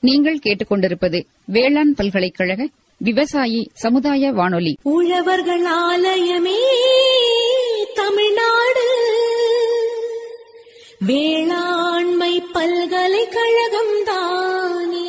நீங்கள் கேட்டுக்கொண்டிருப்பது வேளாண் பல்கலைக்கழக விவசாயி சமுதாய வானொலி உழவர்கள் ஆலயமே தமிழ்நாடு வேளாண்மை பல்கலைக்கழகம் தானே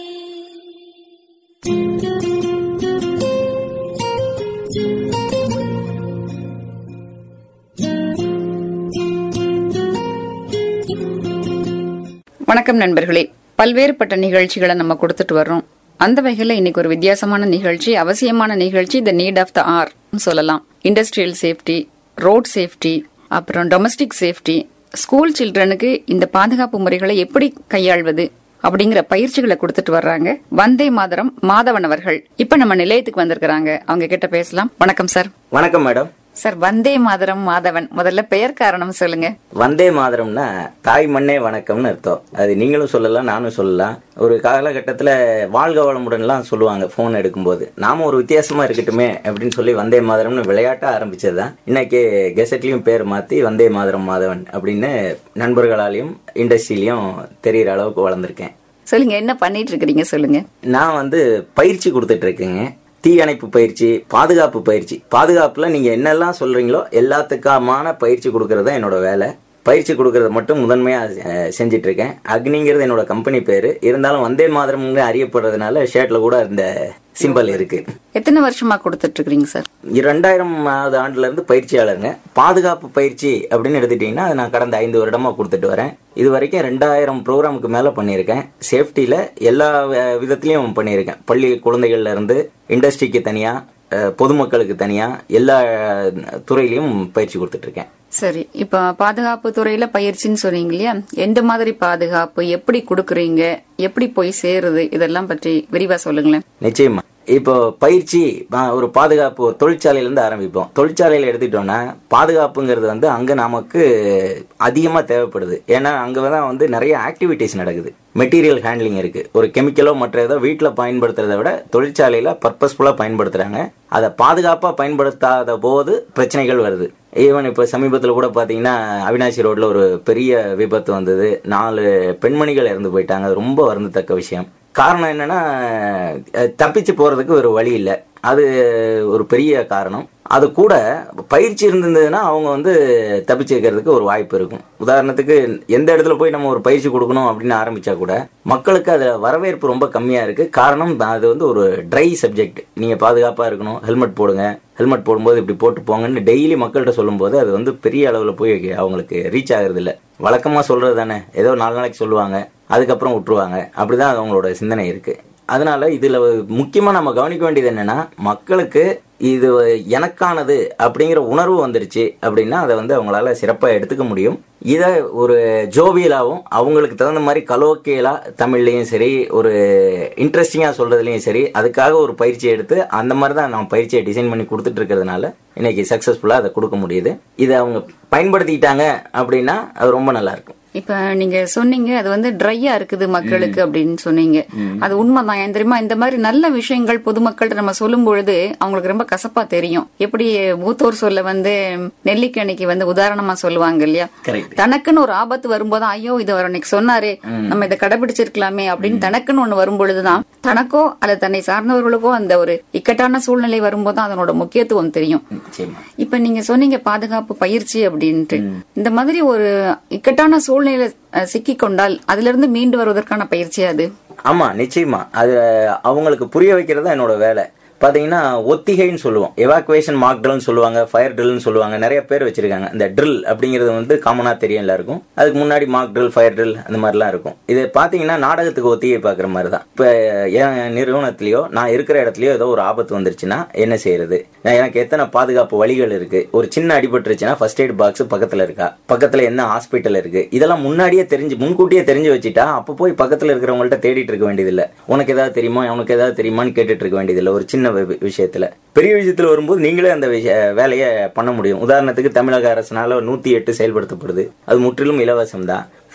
வணக்கம் நண்பர்களே பல்வேறுபட்ட நிகழ்ச்சிகளை நம்ம கொடுத்துட்டு வர்றோம் அந்த வகையில இன்னைக்கு ஒரு வித்தியாசமான நிகழ்ச்சி அவசியமான நிகழ்ச்சி the need of the hour சொல்லலாம் இண்டஸ்ட்ரியல் சேஃப்டி ரோட் சேஃப்டி அப்புறம் டொமஸ்டிக் சேஃப்டி ஸ்கூல் சில்ட்ரனுக்கு இந்த பாதுகாப்பு முறைகளை எப்படி கையாள்வது அப்படிங்கிற பயிற்சிகளை கொடுத்துட்டு வர்றாங்க வந்தே மாதரம் மாதவன் அவர்கள் இப்ப நம்ம நிலையத்துக்கு வந்திருக்கிறாங்க அவங்க கிட்ட பேசலாம் வணக்கம் சார் வணக்கம் மேடம் சார் வந்தே மாதரம் மாதவன் முதல்ல பெயர் காரணம் சொல்லுங்க வந்தே மாதரம்னா தாய் மண்ணே வணக்கம்னு அர்த்தம் அது நீங்களும் சொல்லலாம் நானும் சொல்லலாம் ஒரு காலகட்டத்தில் வாழ்க வளமுடன்லாம் சொல்லுவாங்க ஃபோன் எடுக்கும்போது நாம ஒரு வித்தியாசமா இருக்கட்டுமே அப்படின்னு சொல்லி வந்தே மாதரம்னு விளையாட்ட ஆரம்பிச்சது தான் இன்னைக்கு கெசட்லயும் பேர் மாற்றி வந்தே மாதரம் மாதவன் அப்படின்னு நண்பர்களாலையும் இண்டஸ்ட்ரியிலையும் தெரிகிற அளவுக்கு வளர்ந்துருக்கேன் சொல்லுங்க என்ன பண்ணிட்டு இருக்கிறீங்க சொல்லுங்க நான் வந்து பயிற்சி கொடுத்துட்டு இருக்கேங்க தீயணைப்பு பயிற்சி பாதுகாப்பு பயிற்சி பாதுகாப்புல நீங்க என்னெல்லாம் சொல்றீங்களோ எல்லாத்துக்காமான பயிற்சி கொடுக்கறது தான் என்னோட வேலை பயிற்சி கொடுக்கறது மட்டும் முதன்மையா அஹ், செஞ்சிட்டு இருக்கேன் அக்னிங்கிறது என்னோட கம்பெனி பேரு இருந்தாலும் வந்தே மாதரம்னு அறியப்படுறதுனால ஷர்ட்ல கூட இந்த சிம்பல் இருக்கு எத்தனை வருஷமா கொடுத்துட்டு இருக்கீங்க சார் இரண்டாயிரம் ஆண்டுல இருந்து பயிற்சியாளருங்க பாதுகாப்பு பயிற்சி அப்படின்னு எடுத்துட்டீங்கன்னா அது நான் கடந்த ஐந்து வருடமா கொடுத்துட்டு வரேன் இது வரைக்கும் ரெண்டாயிரம் ப்ரோக்ராமுக்கு மேல பண்ணியிருக்கேன் சேஃப்டியில எல்லா அஹ், விதத்திலையும் பண்ணியிருக்கேன் பள்ளி குழந்தைகள்ல இருந்து இண்டஸ்ட்ரிக்கு தனியா அஹ், பொதுமக்களுக்கு தனியா எல்லா அஹ், துறையிலையும் பயிற்சி கொடுத்துட்டு இருக்கேன் சரி இப்ப பாதுகாப்பு துறையில பயிற்சின்னு சொன்னீங்க இல்லையா எந்த மாதிரி பாதுகாப்பு எப்படி கொடுக்குறீங்க எப்படி போய் சேருது இதெல்லாம் பற்றி விரிவா சொல்லுங்களேன் நிச்சயமா இப்போ பயிற்சி ஆ, ஒரு பாதுகாப்பு ஒரு தொழிற்சாலையில இருந்து ஆரம்பிப்போம் தொழிற்சாலையில எடுத்துட்டோம்னா பாதுகாப்புங்கிறது வந்து அங்க நமக்கு அதிகமா தேவைப்படுது ஏன்னா அங்க தான் வந்து நிறைய ஆக்டிவிட்டிஸ் நடக்குது மெட்டீரியல் ஹேண்ட்லிங் இருக்கு ஒரு கெமிக்கலோ மற்ற ஏதோ வீட்டில் பயன்படுத்துறதை விட தொழிற்சாலையில பர்பஸ்ஃபுல்லா பயன்படுத்துறாங்க அதை பாதுகாப்பா பயன்படுத்தாத போது பிரச்சனைகள் வருது ஈவன் இப்போ சமீபத்தில் கூட பார்த்தீங்கன்னா அவினாசி ரோட்ல ஒரு பெரிய விபத்து வந்தது நாலு பெண்மணிகள் இறந்து போயிட்டாங்க அது ரொம்ப வருந்தத்தக்க விஷயம் காரணம் என்னன்னா அஹ், தப்பிச்சு போறதுக்கு ஒரு வழி இல்லை அது ஒரு பெரிய காரணம் அது கூட பயிற்சி இருந்ததுன்னா அவங்க வந்து தப்பிச்சு வைக்கிறதுக்கு ஒரு வாய்ப்பு இருக்கும் உதாரணத்துக்கு எந்த இடத்துல போய் நம்ம ஒரு பயிற்சி கொடுக்கணும் அப்படின்னு ஆரம்பிச்சா கூட மக்களுக்கு அதுல வரவேற்பு ரொம்ப கம்மியா இருக்கு காரணம் அது வந்து ஒரு ட்ரை சப்ஜெக்ட் நீங்க பாதுகாப்பா இருக்கணும் ஹெல்மெட் போடுங்க ஹெல்மெட் போடும்போது இப்படி போட்டு போங்கன்னு டெய்லி மக்கள்கிட்ட சொல்லும்போது அது வந்து பெரிய அளவுல போய் அவங்களுக்கு ரீச் ஆகுறது இல்ல வழக்கமா சொல்றது தானே ஏதோ நாலு நாளைக்கு சொல்லுவாங்க அதுக்கப்புறம் விட்டுருவாங்க அப்படிதான் அவங்களோட சிந்தனை இருக்கு அதனால இதுல முக்கியமா நம்ம கவனிக்க வேண்டியது என்னன்னா மக்களுக்கு இது எனக்கானது அப்படிங்கிற உணர்வு வந்துருச்சு அப்படின்னா அதை வந்து அவங்களால சிறப்பா எடுத்துக்க முடியும் இதை ஒரு ஜோவியலாவும் அவங்களுக்கு தகுந்த மாதிரி கலோக்கியலா தமிழ்லயும் சரி ஒரு இன்ட்ரெஸ்டிங்கா சொல்றதுலயும் சரி அதுக்காக ஒரு பயிற்சி எடுத்து அந்த மாதிரி தான் நம்ம பயிற்சியை டிசைன் பண்ணி கொடுத்துட்டு இருக்கிறதுனால இன்னைக்கு சக்சஸ்ஃபுல்லா அதை கொடுக்க முடியுது இதை அவங்க பயன்படுத்திக்கிட்டாங்க அப்படின்னா அது ரொம்ப நல்லா இருக்கும் இப்ப நீங்க சொன்னீங்க அது வந்து ட்ரையா இருக்குது மக்களுக்கு அப்படின்னு சொன்னீங்க அது உண்மைதான் ஏன் தெரியுமா இந்த மாதிரி நல்ல விஷயங்கள் பொதுமக்கள்கிட்ட நம்ம சொல்லும் பொழுது அவங்களுக்கு ரொம்ப கசப்பா தெரியும் எப்படி மூத்தோர் சொல்ல வந்து நெல்லிக்கணிக்கு வந்து உதாரணமா சொல்லுவாங்க இல்லையா Correct. தனக்குன்னு ஒரு ஆபத்து வரும்போது ஐயோ இது அவர் அன்னைக்கு சொன்னாரே நம்ம இதை கடைபிடிச்சிருக்கலாமே அப்படின்னு தனக்குன்னு ஒண்ணு வரும்பொழுதுதான் தனக்கோ அல்லது தன்னை சார்ந்தவர்களுக்கோ அந்த ஒரு இக்கட்டான சூழ்நிலை வரும்போது அதனோட முக்கியத்துவம் தெரியும் நிச்சயமா இப்ப நீங்க சொன்னீங்க பாதுகாப்பு பயிற்சி அப்படின்ட்டு இந்த மாதிரி ஒரு இக்கட்டான சூழ்நிலை சிக்கி கொண்டால் அதுல இருந்து மீண்டு வருவதற்கான பயிற்சி அது ஆமா நிச்சயமா அது அவங்களுக்கு புரிய வைக்கிறது தான் என்னோட வேலை பாத்தீங்கன்னா ஒத்திகைன்னு சொல்லுவோம் எவாக்குவேஷன் மார்க் ட்ரில்னு சொல்லுவாங்க ஃபயர் ட்ரில்னு சொல்லுவாங்க நிறைய பேர் வச்சிருக்காங்க இந்த ட்ரில் அப்படிங்கிறது வந்து காமனா தெரியும் எல்லாருக்கும் அதுக்கு முன்னாடி மார்க் ட்ரில் ஃபயர் ட்ரில் அந்த மாதிரிலாம் இருக்கும் இது பாத்தீங்கன்னா நாடகத்துக்கு ஒத்திகை பாக்குற மாதிரி தான் இப்ப என் நிறுவனத்திலயோ நான் இருக்கிற இடத்துலயோ ஏதோ ஒரு ஆபத்து வந்துருச்சுன்னா என்ன செய்யறது எனக்கு எத்தனை பாதுகாப்பு வழிகள் இருக்கு ஒரு சின்ன அடிபட்டுருச்சுன்னா ஃபர்ஸ்ட் எய்ட் பாக்ஸ் பக்கத்துல இருக்கா பக்கத்துல என்ன ஹாஸ்பிட்டல் இருக்கு இதெல்லாம் முன்னாடியே தெரிஞ்சு முன்கூட்டியே தெரிஞ்சு வச்சுட்டா அப்ப போய் பக்கத்துல இருக்கிறவங்கள்ட்ட தேடிட்டு இருக்க வேண்டியதில்ல உனக்கு ஏதாவது தெரியுமா உனக்கு ஏதாவது தெரியுமான்னு கேட்டுட்டு இருக்க வேண்டியதில்ல ஒரு சின்ன வி- விஷயத்துல பெரிய விஷயத்துல வரும்போது நீங்களே அந்த விஷய வேலையை பண்ண முடியும் உதாரணத்துக்கு தமிழக அரசினால நூத்தி எட்டு செயல்படுத்தப்படுது அது முற்றிலும் இலவசம் தான்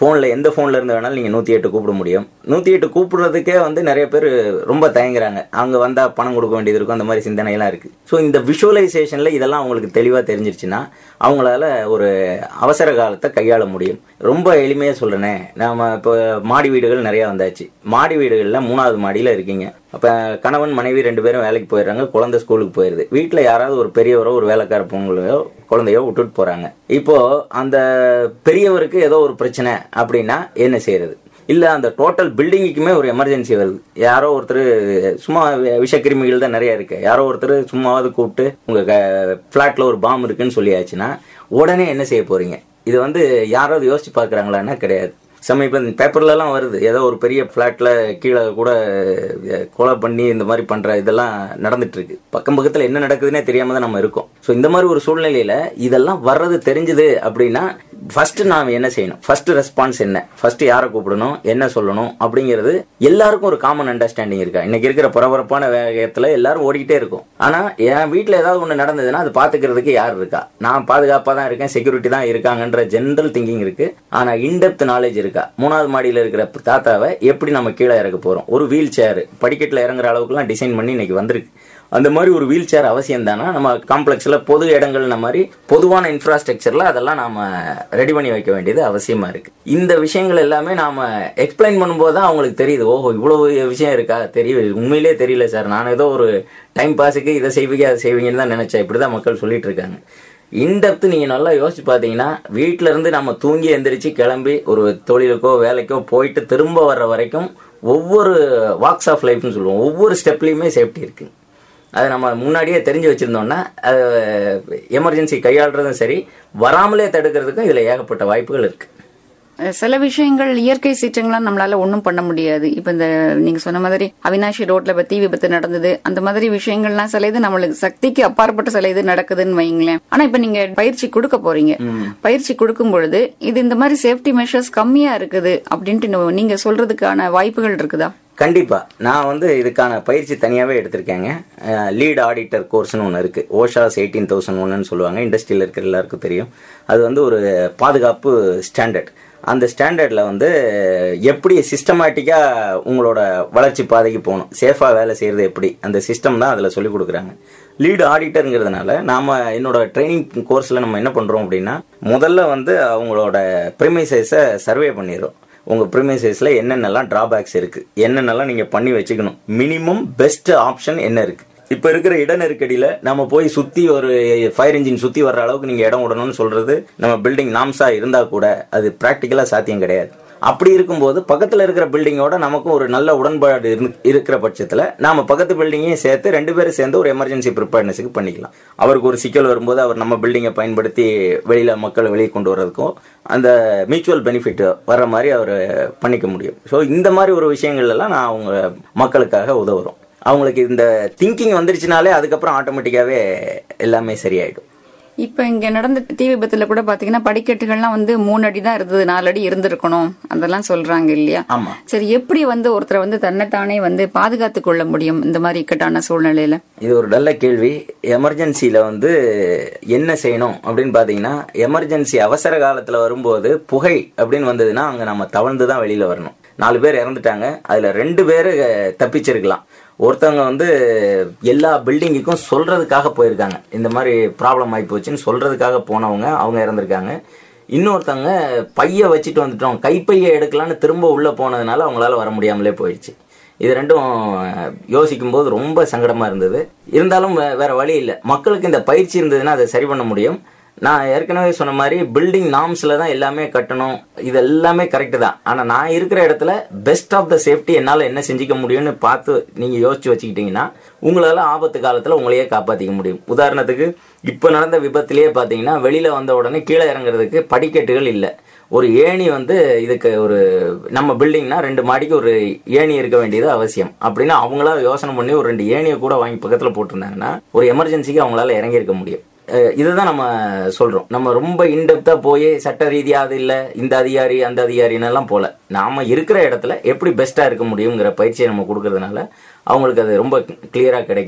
ஃபோனில் எந்த ஃபோனில் இருந்து வேணாலும் நீங்கள் நூற்றி எட்டு கூப்பிட முடியும் நூற்றி எட்டு கூப்பிடுறதுக்கே வந்து நிறைய பேர் ரொம்ப தயங்குறாங்க அங்கே வந்தால் பணம் கொடுக்க வேண்டியது இருக்கும் அந்த மாதிரி சிந்தனையெல்லாம் இருக்குது ஸோ இந்த விஷுவலைசேஷனில் இதெல்லாம் அவங்களுக்கு தெளிவாக தெரிஞ்சிருச்சுன்னா அவங்களால ஒரு அவசர காலத்தை கையாள முடியும் ரொம்ப எளிமையாக சொல்கிறேனே நாம இப்போ மாடி வீடுகள் நிறையா வந்தாச்சு மாடி வீடுகளில் மூணாவது மாடியில் இருக்கீங்க அப்போ கணவன் மனைவி ரெண்டு பேரும் வேலைக்கு போயிடுறாங்க குழந்தை ஸ்கூலுக்கு போயிடுது வீட்டில் யாராவது ஒரு பெரியவரோ ஒரு வேலைக்கார பொங்கலையோ குழந்தையோ விட்டுட்டு போகிறாங்க இப்போ அந்த பெரியவருக்கு ஏதோ ஒரு பிரச்சனை அப்படின்னா என்ன செய்யறது இல்லை அந்த டோட்டல் பில்டிங்குக்குமே ஒரு எமர்ஜென்சி வருது யாரோ ஒருத்தர் சும்மா வி- விஷக்கிருமிகள் தான் நிறைய இருக்கு யாரோ ஒருத்தர் சும்மாவது கூப்பிட்டு உங்கள் ஃப்ளாட்டில் ஒரு பாம் இருக்குன்னு சொல்லியாச்சுன்னா உடனே என்ன செய்ய போறீங்க இது வந்து யாராவது யோசிச்சு பார்க்குறாங்களான்னா கிடையாது சமீப பேப்பர்லலாம் வருது ஏதோ ஒரு பெரிய ஃப்ளாட்டில் கீழே கூட அஹ், கொலை பண்ணி இந்த மாதிரி பண்ணுற இதெல்லாம் நடந்துட்டு இருக்கு பக்கம் பக்கத்தில் என்ன நடக்குதுன்னே தெரியாம தான் நம்ம இருக்கோம் ஸோ இந்த மாதிரி ஒரு சூழ்நிலையில் இதெல்லாம் வர்றது தெரிஞ்சுது அப்படின்னா ஃபர்ஸ்ட் நாம் என்ன செய்யணும் ஃபர்ஸ்ட் ரெஸ்பான்ஸ் என்ன ஃபர்ஸ்ட் யாரை கூப்பிடணும் என்ன சொல்லணும் அப்படிங்கிறது எல்லாருக்கும் ஒரு காமன் அண்டர்ஸ்டாண்டிங் இருக்கா இன்னைக்கு இருக்கிற பரபரப்பான வேகத்தில் எல்லாரும் ஓடிக்கிட்டே இருக்கும் ஆனால் என் வீட்டில் ஏதாவது ஒன்று நடந்ததுன்னா அது பார்த்துக்கிறதுக்கு யார் இருக்கா நான் பாதுகாப்பாக தான் இருக்கேன் செக்யூரிட்டி தான் இருக்காங்கன்ற ஜென்ரல் திங்கிங் இருக்கு ஆனால் இன்டெப்த் நாலேஜ் இருக்கா மூணாவது மாடியில் இருக்கிற தாத்தாவை எப்படி நம்ம கீழே இறக்க போகிறோம் ஒரு வீல் சேர் படிக்கட்டில் இறங்குற அளவுக்குலாம் டிசைன் பண்ணி இன்னைக்கு வந்திருக்கு அந்த மாதிரி ஒரு வீல் சேர் அவசியம் தானா நம்ம காம்ப்ளெக்ஸில் பொது இடங்கள்ன மாதிரி பொதுவான இன்ஃப்ராஸ்ட்ரக்சரில் அதெல்லாம் நாம ரெடி பண்ணி வைக்க வேண்டியது அவசியமா இருக்கு இந்த விஷயங்கள் எல்லாமே நாம எக்ஸ்பிளைன் பண்ணும்போது தான் அவங்களுக்கு தெரியுது ஓஹோ இவ்வளவு விஷயம் இருக்கா தெரியல உண்மையிலே தெரியல சார் நான் ஏதோ ஒரு டைம் பாஸுக்கு இதை செய்வீங்க அதை செய்வீங்கன்னு தான் நினைச்சேன் இப்படி தான் மக்கள் சொல்லிட்டு இருக்காங்க இன்டெப்த் நீங்க நல்லா யோசிச்சு பார்த்தீங்கன்னா வீட்ல இருந்து நம்ம தூங்கி எந்திரிச்சு கிளம்பி ஒரு தொழிலுக்கோ வேலைக்கோ போயிட்டு திரும்ப வர்ற வரைக்கும் ஒவ்வொரு வாக்ஸ் ஆஃப் லைஃப்னு சொல்லுவோம் ஒவ்வொரு ஸ்டெப்லையுமே சேஃப்டி இருக்கு அதை நம்ம முன்னாடியே தெரிஞ்சு வச்சிருந்தோம்னா அது எமர்ஜென்சி கையாளுறதும் சரி வராமலே தடுக்கிறதுக்கும் இதில் ஏகப்பட்ட வாய்ப்புகள் இருக்கு அஹ் சில விஷயங்கள் இயற்கை சீற்றங்கள்லாம் நம்மளால ஒண்ணும் பண்ண முடியாது இப்ப இந்த நீங்க சொன்ன மாதிரி அவினாஷி ரோட்ல இப்ப தீ விபத்து நடந்தது அந்த மாதிரி விஷயங்கள்லாம் சில இது நம்மளுக்கு சக்திக்கு அப்பாற்பட்ட சில இது நடக்குதுன்னு வைங்களேன் ஆனா இப்ப நீங்க பயிற்சி கொடுக்க போறீங்க பயிற்சி கொடுக்கும் பொழுது இது இந்த மாதிரி சேஃப்டி மெஷர்ஸ் கம்மியா இருக்குது அப்படின்ட்டு நீ- நீங்க சொல்றதுக்கான வாய்ப்புகள் இருக்குதா கண்டிப்பா நான் வந்து இதுக்கான பயிற்சி தனியாவே எடுத்திருக்கேங்க லீட் ஆடிட்டர் கோர்ஸ்னு ஒன்று இருக்கு ஓஷாஸ் எயிட்டீன் தௌசண்ட் ஒன்னு சொல்லுவாங்க இண்டஸ்ட்ரியில் இருக்கிற எல்லாருக்கும் தெரியும் அது வந்து ஒரு பாதுகாப்பு ஸ்டாண்டர்ட் அந்த ஸ்டாண்டர்டில் வந்து எப்படி சிஸ்டமேட்டிக்காக உங்களோட வளர்ச்சி பாதைக்கு போகணும் சேஃபாக வேலை செய்கிறது எப்படி அந்த சிஸ்டம் தான் அதில் சொல்லிக் கொடுக்குறாங்க லீடு ஆடிட்டருங்கிறதுனால நாம என்னோட ட்ரைனிங் கோர்ஸில் நம்ம என்ன பண்ணுறோம் அப்படின்னா முதல்ல வந்து அவங்களோட ப்ரிமைசஸை சர்வே பண்ணிடுறோம் உங்கள் ப்ரிமைசஸில் என்னென்னலாம் ட்ராபேக்ஸ் இருக்குது என்னென்னலாம் நீங்கள் பண்ணி வச்சுக்கணும் மினிமம் பெஸ்ட் ஆப்ஷன் என்ன இருக்குது இப்போ இருக்கிற இட நெருக்கடியில் நம்ம போய் சுற்றி ஒரு ஃபயர் இன்ஜின் சுற்றி வர்ற அளவுக்கு நீங்கள் இடம் விடணும்னு சொல்கிறது நம்ம பில்டிங் நாம்ஸாக இருந்தால் கூட அது ப்ராக்டிக்கலாக சாத்தியம் கிடையாது அப்படி இருக்கும்போது பக்கத்தில் இருக்கிற பில்டிங்கோட நமக்கும் ஒரு நல்ல உடன்பாடு இருந்து- இருக்கிற பட்சத்தில் நாம பக்கத்து பில்டிங்கையும் சேர்த்து ரெண்டு பேரும் சேர்ந்து ஒரு எமர்ஜென்சி ப்ரிப்பேர்னஸுக்கு பண்ணிக்கலாம் அவருக்கு ஒரு சிக்கல் வரும்போது அவர் நம்ம பில்டிங்கை பயன்படுத்தி வெளியில் மக்களை வெளியே கொண்டு வர்றதுக்கும் அந்த மியூச்சுவல் பெனிஃபிட் வர்ற மாதிரி அவர் பண்ணிக்க முடியும் ஸோ இந்த மாதிரி ஒரு விஷயங்கள் எல்லாம் நான் அவங்க மக்களுக்காக உதவுறோம் அவங்களுக்கு இந்த திங்கிங் வந்துருச்சுனாலே அதுக்கப்புறம் ஆட்டோமேட்டிக்காவே எல்லாமே சரியாயிடும் இப்ப இங்க நடந்த தீ விபத்துல கூட பாத்தீங்கன்னா படிக்கட்டுகள்லாம் வந்து மூணு அடி தான் இருந்தது நாலு அடி இருந்திருக்கணும் அதெல்லாம் சொல்றாங்க இல்லையா ஆமா சரி எப்படி வந்து ஒருத்தரை வந்து தன்னைத்தானே வந்து பாதுகாத்துக் கொள்ள முடியும் இந்த மாதிரி இக்கட்டான சூழ்நிலையில இது ஒரு நல்ல கேள்வி எமர்ஜென்சியில் வந்து என்ன செய்யணும் அப்படின்னு பார்த்தீங்கன்னா எமர்ஜென்சி அவசர காலத்தில் வரும்போது புகை அப்படின்னு வந்ததுன்னா அங்கே நம்ம தவழ்ந்து தான் வெளியில் வரணும் நாலு பேர் இறந்துட்டாங்க அதில் ரெண்டு பேர் தப்பிச்சிருக்கலாம் ஒருத்தவங்க வந்து எல்லா பில்டிங்குக்கும் சொல்றதுக்காக போயிருக்காங்க இந்த மாதிரி ப்ராப்ளம் ஆகி போச்சுன்னு சொல்றதுக்காக போனவங்க அவங்க இறந்துருக்காங்க இன்னொருத்தவங்க பைய வச்சுட்டு வந்துட்டோம் கைப்பையை எடுக்கலான்னு திரும்ப உள்ள போனதுனால அவங்களால வர முடியாமலே போயிடுச்சு இது ரெண்டும் யோசிக்கும் போது ரொம்ப சங்கடமா இருந்தது இருந்தாலும் வே- வேற வழி இல்லை மக்களுக்கு இந்த பயிற்சி இருந்ததுன்னா அதை சரி பண்ண முடியும் நான் ஏற்கனவே சொன்ன மாதிரி பில்டிங் நாம்ஸ்ல தான் எல்லாமே கட்டணும் இது எல்லாமே கரெக்டு தான் ஆனால் நான் இருக்கிற இடத்துல பெஸ்ட் ஆஃப் த சேஃப்டி என்னால் என்ன செஞ்சுக்க முடியும்னு பார்த்து நீங்கள் யோசிச்சு வச்சுக்கிட்டீங்கன்னா உங்களால் ஆபத்து காலத்தில் உங்களையே காப்பாற்றிக்க முடியும் உதாரணத்துக்கு இப்போ நடந்த விபத்திலேயே பார்த்தீங்கன்னா வெளியில் வந்த உடனே கீழே இறங்குறதுக்கு படிக்கட்டுகள் இல்லை ஒரு ஏணி வந்து இதுக்கு ஒரு நம்ம பில்டிங்னா ரெண்டு மாடிக்கு ஒரு ஏணி இருக்க வேண்டியது அவசியம் அப்படின்னா அவங்களா யோசனை பண்ணி ஒரு ரெண்டு ஏணியை கூட வாங்கி பக்கத்தில் போட்டிருந்தாங்கன்னா ஒரு எமர்ஜென்சிக்கு அவங்களால இறங்கி இருக்க முடியும் அஹ் இதுதான் நம்ம சொல்றோம் நம்ம ரொம்ப இன்டெப்தா போய் சட்ட ரீதியா அது இல்ல இந்த அதிகாரி அந்த அதிகாரின்னு எல்லாம் போல நாம இருக்கிற இடத்துல எப்படி பெஸ்டா இருக்க முடியுங்கிற பயிற்சியை நம்ம கொடுக்கறதுனால அவங்களுக்கு அது ரொம்ப கிளியரா கிடைக்கும்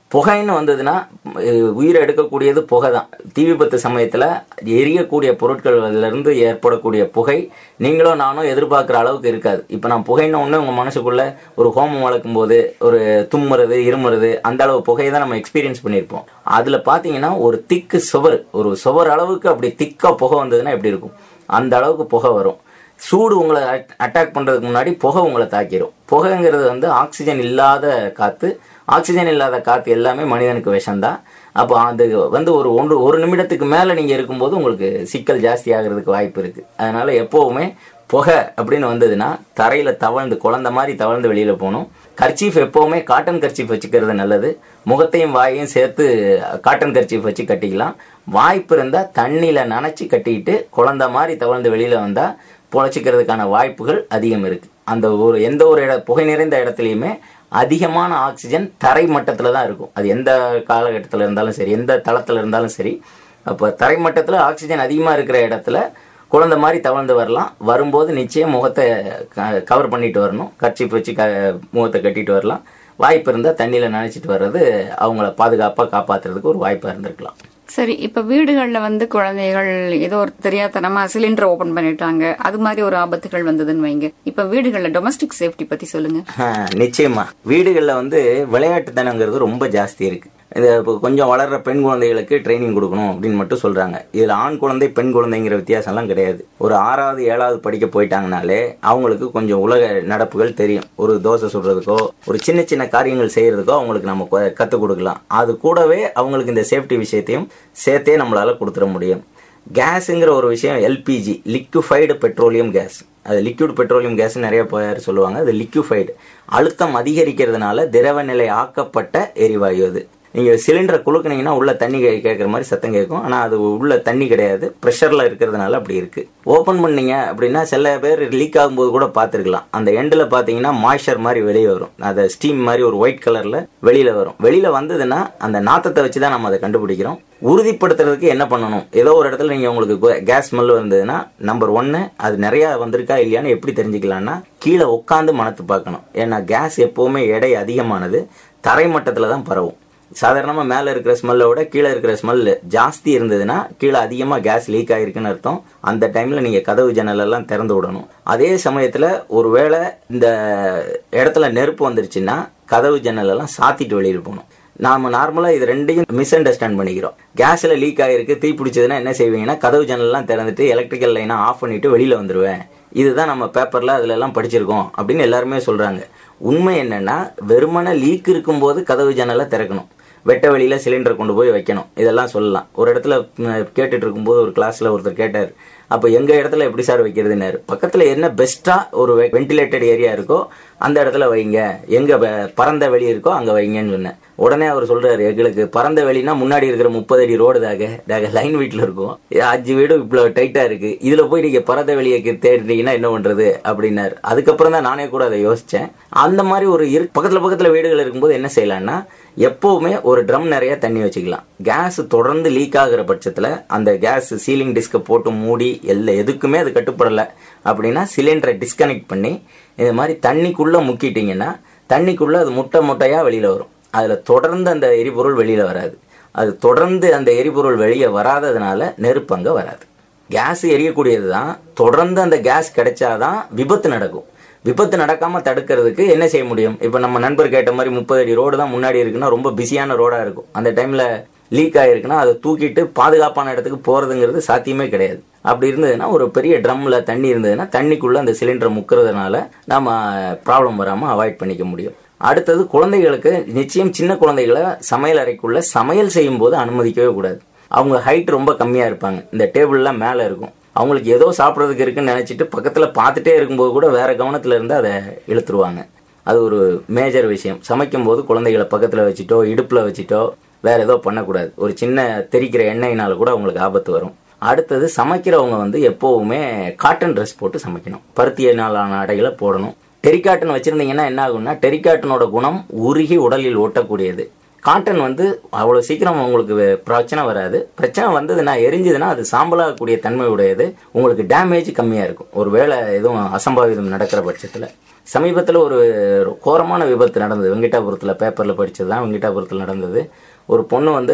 புகைன்னு வந்ததுன்னா அஹ், உயிரை எடுக்கக்கூடியது புகை தான் தீ விபத்து சமயத்தில் எரியக்கூடிய பொருட்கள்லேருந்து ஏற்படக்கூடிய புகை நீங்களும் நானும் எதிர்பார்க்குற அளவுக்கு இருக்காது இப்போ நான் புகைன்னு ஒன்று உங்கள் மனசுக்குள்ள ஒரு ஹோமம் வளர்க்கும் போது ஒரு தும்முறது இருமுறது அந்த அளவு புகையை தான் நம்ம எக்ஸ்பீரியன்ஸ் பண்ணியிருப்போம் அதில் பார்த்தீங்கன்னா ஒரு திக்கு சுவர் ஒரு சுவர் அளவுக்கு அப்படி திக்காக புகை வந்ததுன்னா எப்படி இருக்கும் அந்த அளவுக்கு புகை வரும் சூடு உங்களை அட்டாக் பண்ணுறதுக்கு முன்னாடி புகை உங்களை தாக்கிடும் புகைங்கிறது வந்து ஆக்சிஜன் இல்லாத காற்று ஆக்சிஜன் இல்லாத காற்று எல்லாமே மனிதனுக்கு விஷம்தான் அப்போ அது வந்து ஒரு ஒன்று ஒரு நிமிடத்துக்கு மேலே நீங்கள் இருக்கும்போது உங்களுக்கு சிக்கல் ஜாஸ்தி ஆகிறதுக்கு வாய்ப்பு இருக்குது அதனால் எப்போவுமே புகை அப்படின்னு வந்ததுன்னா தரையில் தவழ்ந்து குழந்த மாதிரி தவழ்ந்து வெளியில் போகணும் கர்ச்சீஃப் எப்போவுமே காட்டன் கர்ச்சீஃப் வச்சுக்கிறது நல்லது முகத்தையும் வாயையும் சேர்த்து காட்டன் கர்ச்சீஃப் வச்சு கட்டிக்கலாம் வாய்ப்பு இருந்தால் தண்ணியில் நனைச்சி கட்டிக்கிட்டு குழந்த மாதிரி தவழ்ந்து வெளியில் வந்தால் பொழைச்சிக்கிறதுக்கான வாய்ப்புகள் அதிகம் இருக்குது அந்த ஒரு எந்த ஒரு இட புகை நிறைந்த இடத்துலையுமே அதிகமான ஆக்சிஜன் தரை மட்டத்தில் தான் இருக்கும் அது எந்த காலகட்டத்தில் இருந்தாலும் சரி எந்த தளத்தில் இருந்தாலும் சரி அப்போ தரை மட்டத்தில் ஆக்சிஜன் அதிகமாக இருக்கிற இடத்துல குழந்தை மாதிரி தவழ்ந்து வரலாம் வரும்போது நிச்சயம் முகத்தை கவர் பண்ணிட்டு வரணும் கர்ச்சிப் வச்சு க முகத்தை கட்டிட்டு வரலாம் வாய்ப்பு இருந்தால் தண்ணியில் நனைச்சிட்டு வர்றது அவங்கள பாதுகாப்பாக காப்பாற்றுறதுக்கு ஒரு வாய்ப்பாக இருந்திருக்கலாம் சரி இப்ப வீடுகள்ல வந்து குழந்தைகள் ஏதோ ஒரு தெரியாதனமா சிலிண்டர் ஓபன் பண்ணிட்டாங்க அது மாதிரி ஒரு ஆபத்துகள் வந்ததுன்னு வைங்க இப்ப வீடுகள்ல டொமஸ்டிக் சேஃப்டி பத்தி சொல்லுங்க ஆஹ், நிச்சயமா வீடுகளில் வந்து விளையாட்டுத்தனங்கிறது ரொம்ப ஜாஸ்தி இருக்கு இது இப்போ கொஞ்சம் வளர்ற பெண் குழந்தைகளுக்கு ட்ரைனிங் கொடுக்கணும் அப்படின்னு மட்டும் சொல்றாங்க இதில் ஆண் குழந்தை பெண் குழந்தைங்கிற வித்தியாசம்லாம் கிடையாது ஒரு ஆறாவது ஏழாவது படிக்க போயிட்டாங்கனாலே அவங்களுக்கு கொஞ்சம் உலக நடப்புகள் தெரியும் ஒரு தோசை சுடுறதுக்கோ ஒரு சின்ன சின்ன காரியங்கள் செய்யறதுக்கோ அவங்களுக்கு நம்ம கொ- கத்துக் கொடுக்கலாம் அது கூடவே அவங்களுக்கு இந்த சேஃப்டி விஷயத்தையும் சேர்த்தே நம்மளால கொடுத்துட முடியும் கேஸுங்கிற ஒரு விஷயம் எல்பிஜி லிக்விஃபைடு பெட்ரோலியம் கேஸ் அது லிக்விட் பெட்ரோலியம் கேஸ் நிறைய பேர் சொல்லுவாங்க அது லிக்விஃபைடு அழுத்தம் அதிகரிக்கிறதுனால திரவ நிலை ஆக்கப்பட்ட எரிவாயு அது நீங்கள் சிலிண்டரை குலுக்குனீங்கன்னா உள்ள தண்ணி கே- கேட்குற மாதிரி சத்தம் கேட்கும் ஆனால் அது உள்ள தண்ணி கிடையாது ப்ரெஷரில் இருக்கிறதுனால அப்படி இருக்கு ஓப்பன் பண்ணீங்க அப்படின்னா சில பேர் லீக் ஆகும்போது கூட பார்த்துருக்கலாம் அந்த எண்டில் பார்த்தீங்கன்னா மாய்ச்சர் மாதிரி வெளியே வரும் அது ஸ்டீம் மாதிரி ஒரு ஒயிட் கலரில் வெளியில் வரும் வெளியில் வந்ததுன்னா அந்த நாத்தத்தை வச்சு தான் நம்ம அதை கண்டுபிடிக்கிறோம் உறுதிப்படுத்துறதுக்கு என்ன பண்ணணும் ஏதோ ஒரு இடத்துல நீங்கள் உங்களுக்கு கேஸ் ஸ்மெல் வந்ததுன்னா நம்பர் ஒன்று அது நிறையா வந்திருக்கா இல்லையான்னு எப்படி தெரிஞ்சுக்கலாம்னா கீழே உட்காந்து மணத்து பார்க்கணும் ஏன்னா கேஸ் எப்போவுமே எடை அதிகமானது தரைமட்டத்தில் தான் பரவும் சாதாரணமாக மேலே இருக்கிற ஸ்மெல்லை விட கீழே இருக்கிற ஸ்மெல் ஜாஸ்தி இருந்ததுன்னா கீழே அதிகமாக கேஸ் லீக் ஆகிருக்குன்னு அர்த்தம் அந்த டைமில் நீங்கள் கதவு ஜன்னல் எல்லாம் திறந்து விடணும் அதே சமயத்தில் ஒருவேளை இந்த இடத்துல நெருப்பு வந்துருச்சுன்னா கதவு ஜன்னல் எல்லாம் சாத்திட்டு வெளியில் போகணும் நாம நார்மலாக இது ரெண்டையும் மிஸ் அண்டர்ஸ்டாண்ட் பண்ணிக்கிறோம் கேஸில் லீக் ஆகிருக்கு தீ பிடிச்சதுன்னா என்ன செய்வீங்கன்னா கதவு ஜன்னல்லாம் திறந்துட்டு எலக்ட்ரிக்கல் லைனை ஆஃப் பண்ணிட்டு வெளியில் வந்துடுவேன் இதுதான் நம்ம பேப்பரில் அதில் எல்லாம் படிச்சிருக்கோம் அப்படின்னு எல்லாருமே சொல்கிறாங்க உண்மை என்னன்னா வெறுமனே லீக் இருக்கும்போது கதவு ஜன்னலை திறக்கணும் வெட்ட வெளியில் சிலிண்டர் கொண்டு போய் வைக்கணும் இதெல்லாம் சொல்லலாம் ஒரு இடத்துல ம், கேட்டுட்டு இருக்கும்போது ஒரு கிளாஸில் ஒருத்தர் கேட்டார் அப்போ எங்கள் இடத்துல எப்படி சார் வைக்கிறதுனாரு பக்கத்தில் என்ன பெஸ்ட்டாக ஒரு வென்டிலேட்டட் ஏரியா இருக்கோ அந்த இடத்துல வைங்க எங்கே பறந்த வெளி இருக்கோ அங்கே வைங்கன்னு சொன்னேன் உடனே அவர் சொல்றாரு எங்களுக்கு பறந்த வெளினா முன்னாடி இருக்கிற முப்பது அடி ரோடு தாக நாங்கள் லைன் வீட்டில் இருக்கோம் அஞ்சு வீடு இவ்வளோ டைட்டாக இருக்கு இதில் போய் நீங்கள் பறந்த வெளியை தேடிட்டீங்கன்னா என்ன பண்ணுறது அப்படின்னாரு அதுக்கப்புறம் தான் நானே கூட அதை யோசித்தேன் அந்த மாதிரி ஒரு இரு பக்கத்தில் பக்கத்தில் வீடுகள் இருக்கும்போது என்ன செய்யலாம்னா எப்போவுமே ஒரு ட்ரம் நிறைய தண்ணி வச்சுக்கலாம் கேஸ் தொடர்ந்து லீக் ஆகுற பட்சத்தில் அந்த கேஸ் சீலிங் டிஸ்கை போட்டு மூடி எல்லா எதுக்குமே அது கட்டுப்படலை அப்படின்னா சிலிண்டரை டிஸ்கனெக்ட் பண்ணி இந்த மாதிரி தண்ணிக்குள்ளே முக்கிட்டீங்கன்னா தண்ணிக்குள்ளே அது முட்டை முட்டையாக வெளியில் வரும் அதில் தொடர்ந்து அந்த எரிபொருள் வெளியில் வராது அது தொடர்ந்து அந்த எரிபொருள் வெளியே வராததுனால நெருப்பு அங்கே வராது கேஸ் எரியக்கூடியது தான் தொடர்ந்து அந்த கேஸ் கிடைச்சாதான் விபத்து நடக்கும் விபத்து நடக்காம தடுக்கிறதுக்கு என்ன செய்ய முடியும் இப்போ நம்ம நண்பர் கேட்ட மாதிரி முப்பது அடி ரோடு தான் முன்னாடி இருக்குன்னா ரொம்ப பிஸியான ரோடா இருக்கும் அந்த டைம்ல லீக் ஆயிருக்குன்னா அதை தூக்கிட்டு பாதுகாப்பான இடத்துக்கு போறதுங்கிறது சாத்தியமே கிடையாது அப்படி இருந்ததுன்னா ஒரு பெரிய ட்ரம்ல தண்ணி இருந்ததுன்னா தண்ணிக்குள்ள அந்த சிலிண்டரை முக்கிறதுனால நம்ம ப்ராப்ளம் வராம அவாய்ட் பண்ணிக்க முடியும் அடுத்தது குழந்தைகளுக்கு நிச்சயம் சின்ன குழந்தைகளை சமையல் அறைக்குள்ள சமையல் செய்யும் போது அனுமதிக்கவே கூடாது அவங்க ஹைட் ரொம்ப கம்மியா இருப்பாங்க இந்த டேபிள்லாம் மேலே இருக்கும் அவங்களுக்கு ஏதோ சாப்பிட்றதுக்கு இருக்குன்னு நினைச்சிட்டு பக்கத்தில் பார்த்துட்டே இருக்கும்போது கூட வேற கவனத்துல இருந்து அதை இழுத்துருவாங்க அது ஒரு மேஜர் விஷயம் சமைக்கும் போது குழந்தைகளை பக்கத்தில் வச்சுட்டோ இடுப்பில் வச்சுட்டோ வேற ஏதோ பண்ணக்கூடாது ஒரு சின்ன தெரிக்கிற எண்ணெயினால கூட அவங்களுக்கு ஆபத்து வரும் அடுத்தது சமைக்கிறவங்க வந்து எப்போவுமே காட்டன் ட்ரெஸ் போட்டு சமைக்கணும் பருத்தியினாலான ஆடைகளை போடணும் டெரிகாட்டன் வச்சிருந்தீங்கன்னா என்ன ஆகும்னா டெரிகாட்டனோட குணம் உருகி உடலில் ஒட்டக்கூடியது காட்டன் வந்து அவ்வளோ சீக்கிரம் உங்களுக்கு வே- பிரச்சனை வராது பிரச்சனை வந்ததுன்னா எரிஞ்சதுன்னா அது சாம்பலாகக்கூடிய தன்மை உடையது உங்களுக்கு டேமேஜ் கம்மியாக இருக்கும் ஒரு வேளை எதுவும் அசம்பாவிதம் நடக்கிற பட்சத்தில் சமீபத்தில் ஒரு கோரமான விபத்து நடந்தது வெங்கிட்டாபுரத்தில் பேப்பரில் படித்தது தான் வெங்கிட்டாபுரத்தில் நடந்தது ஒரு பொண்ணு வந்து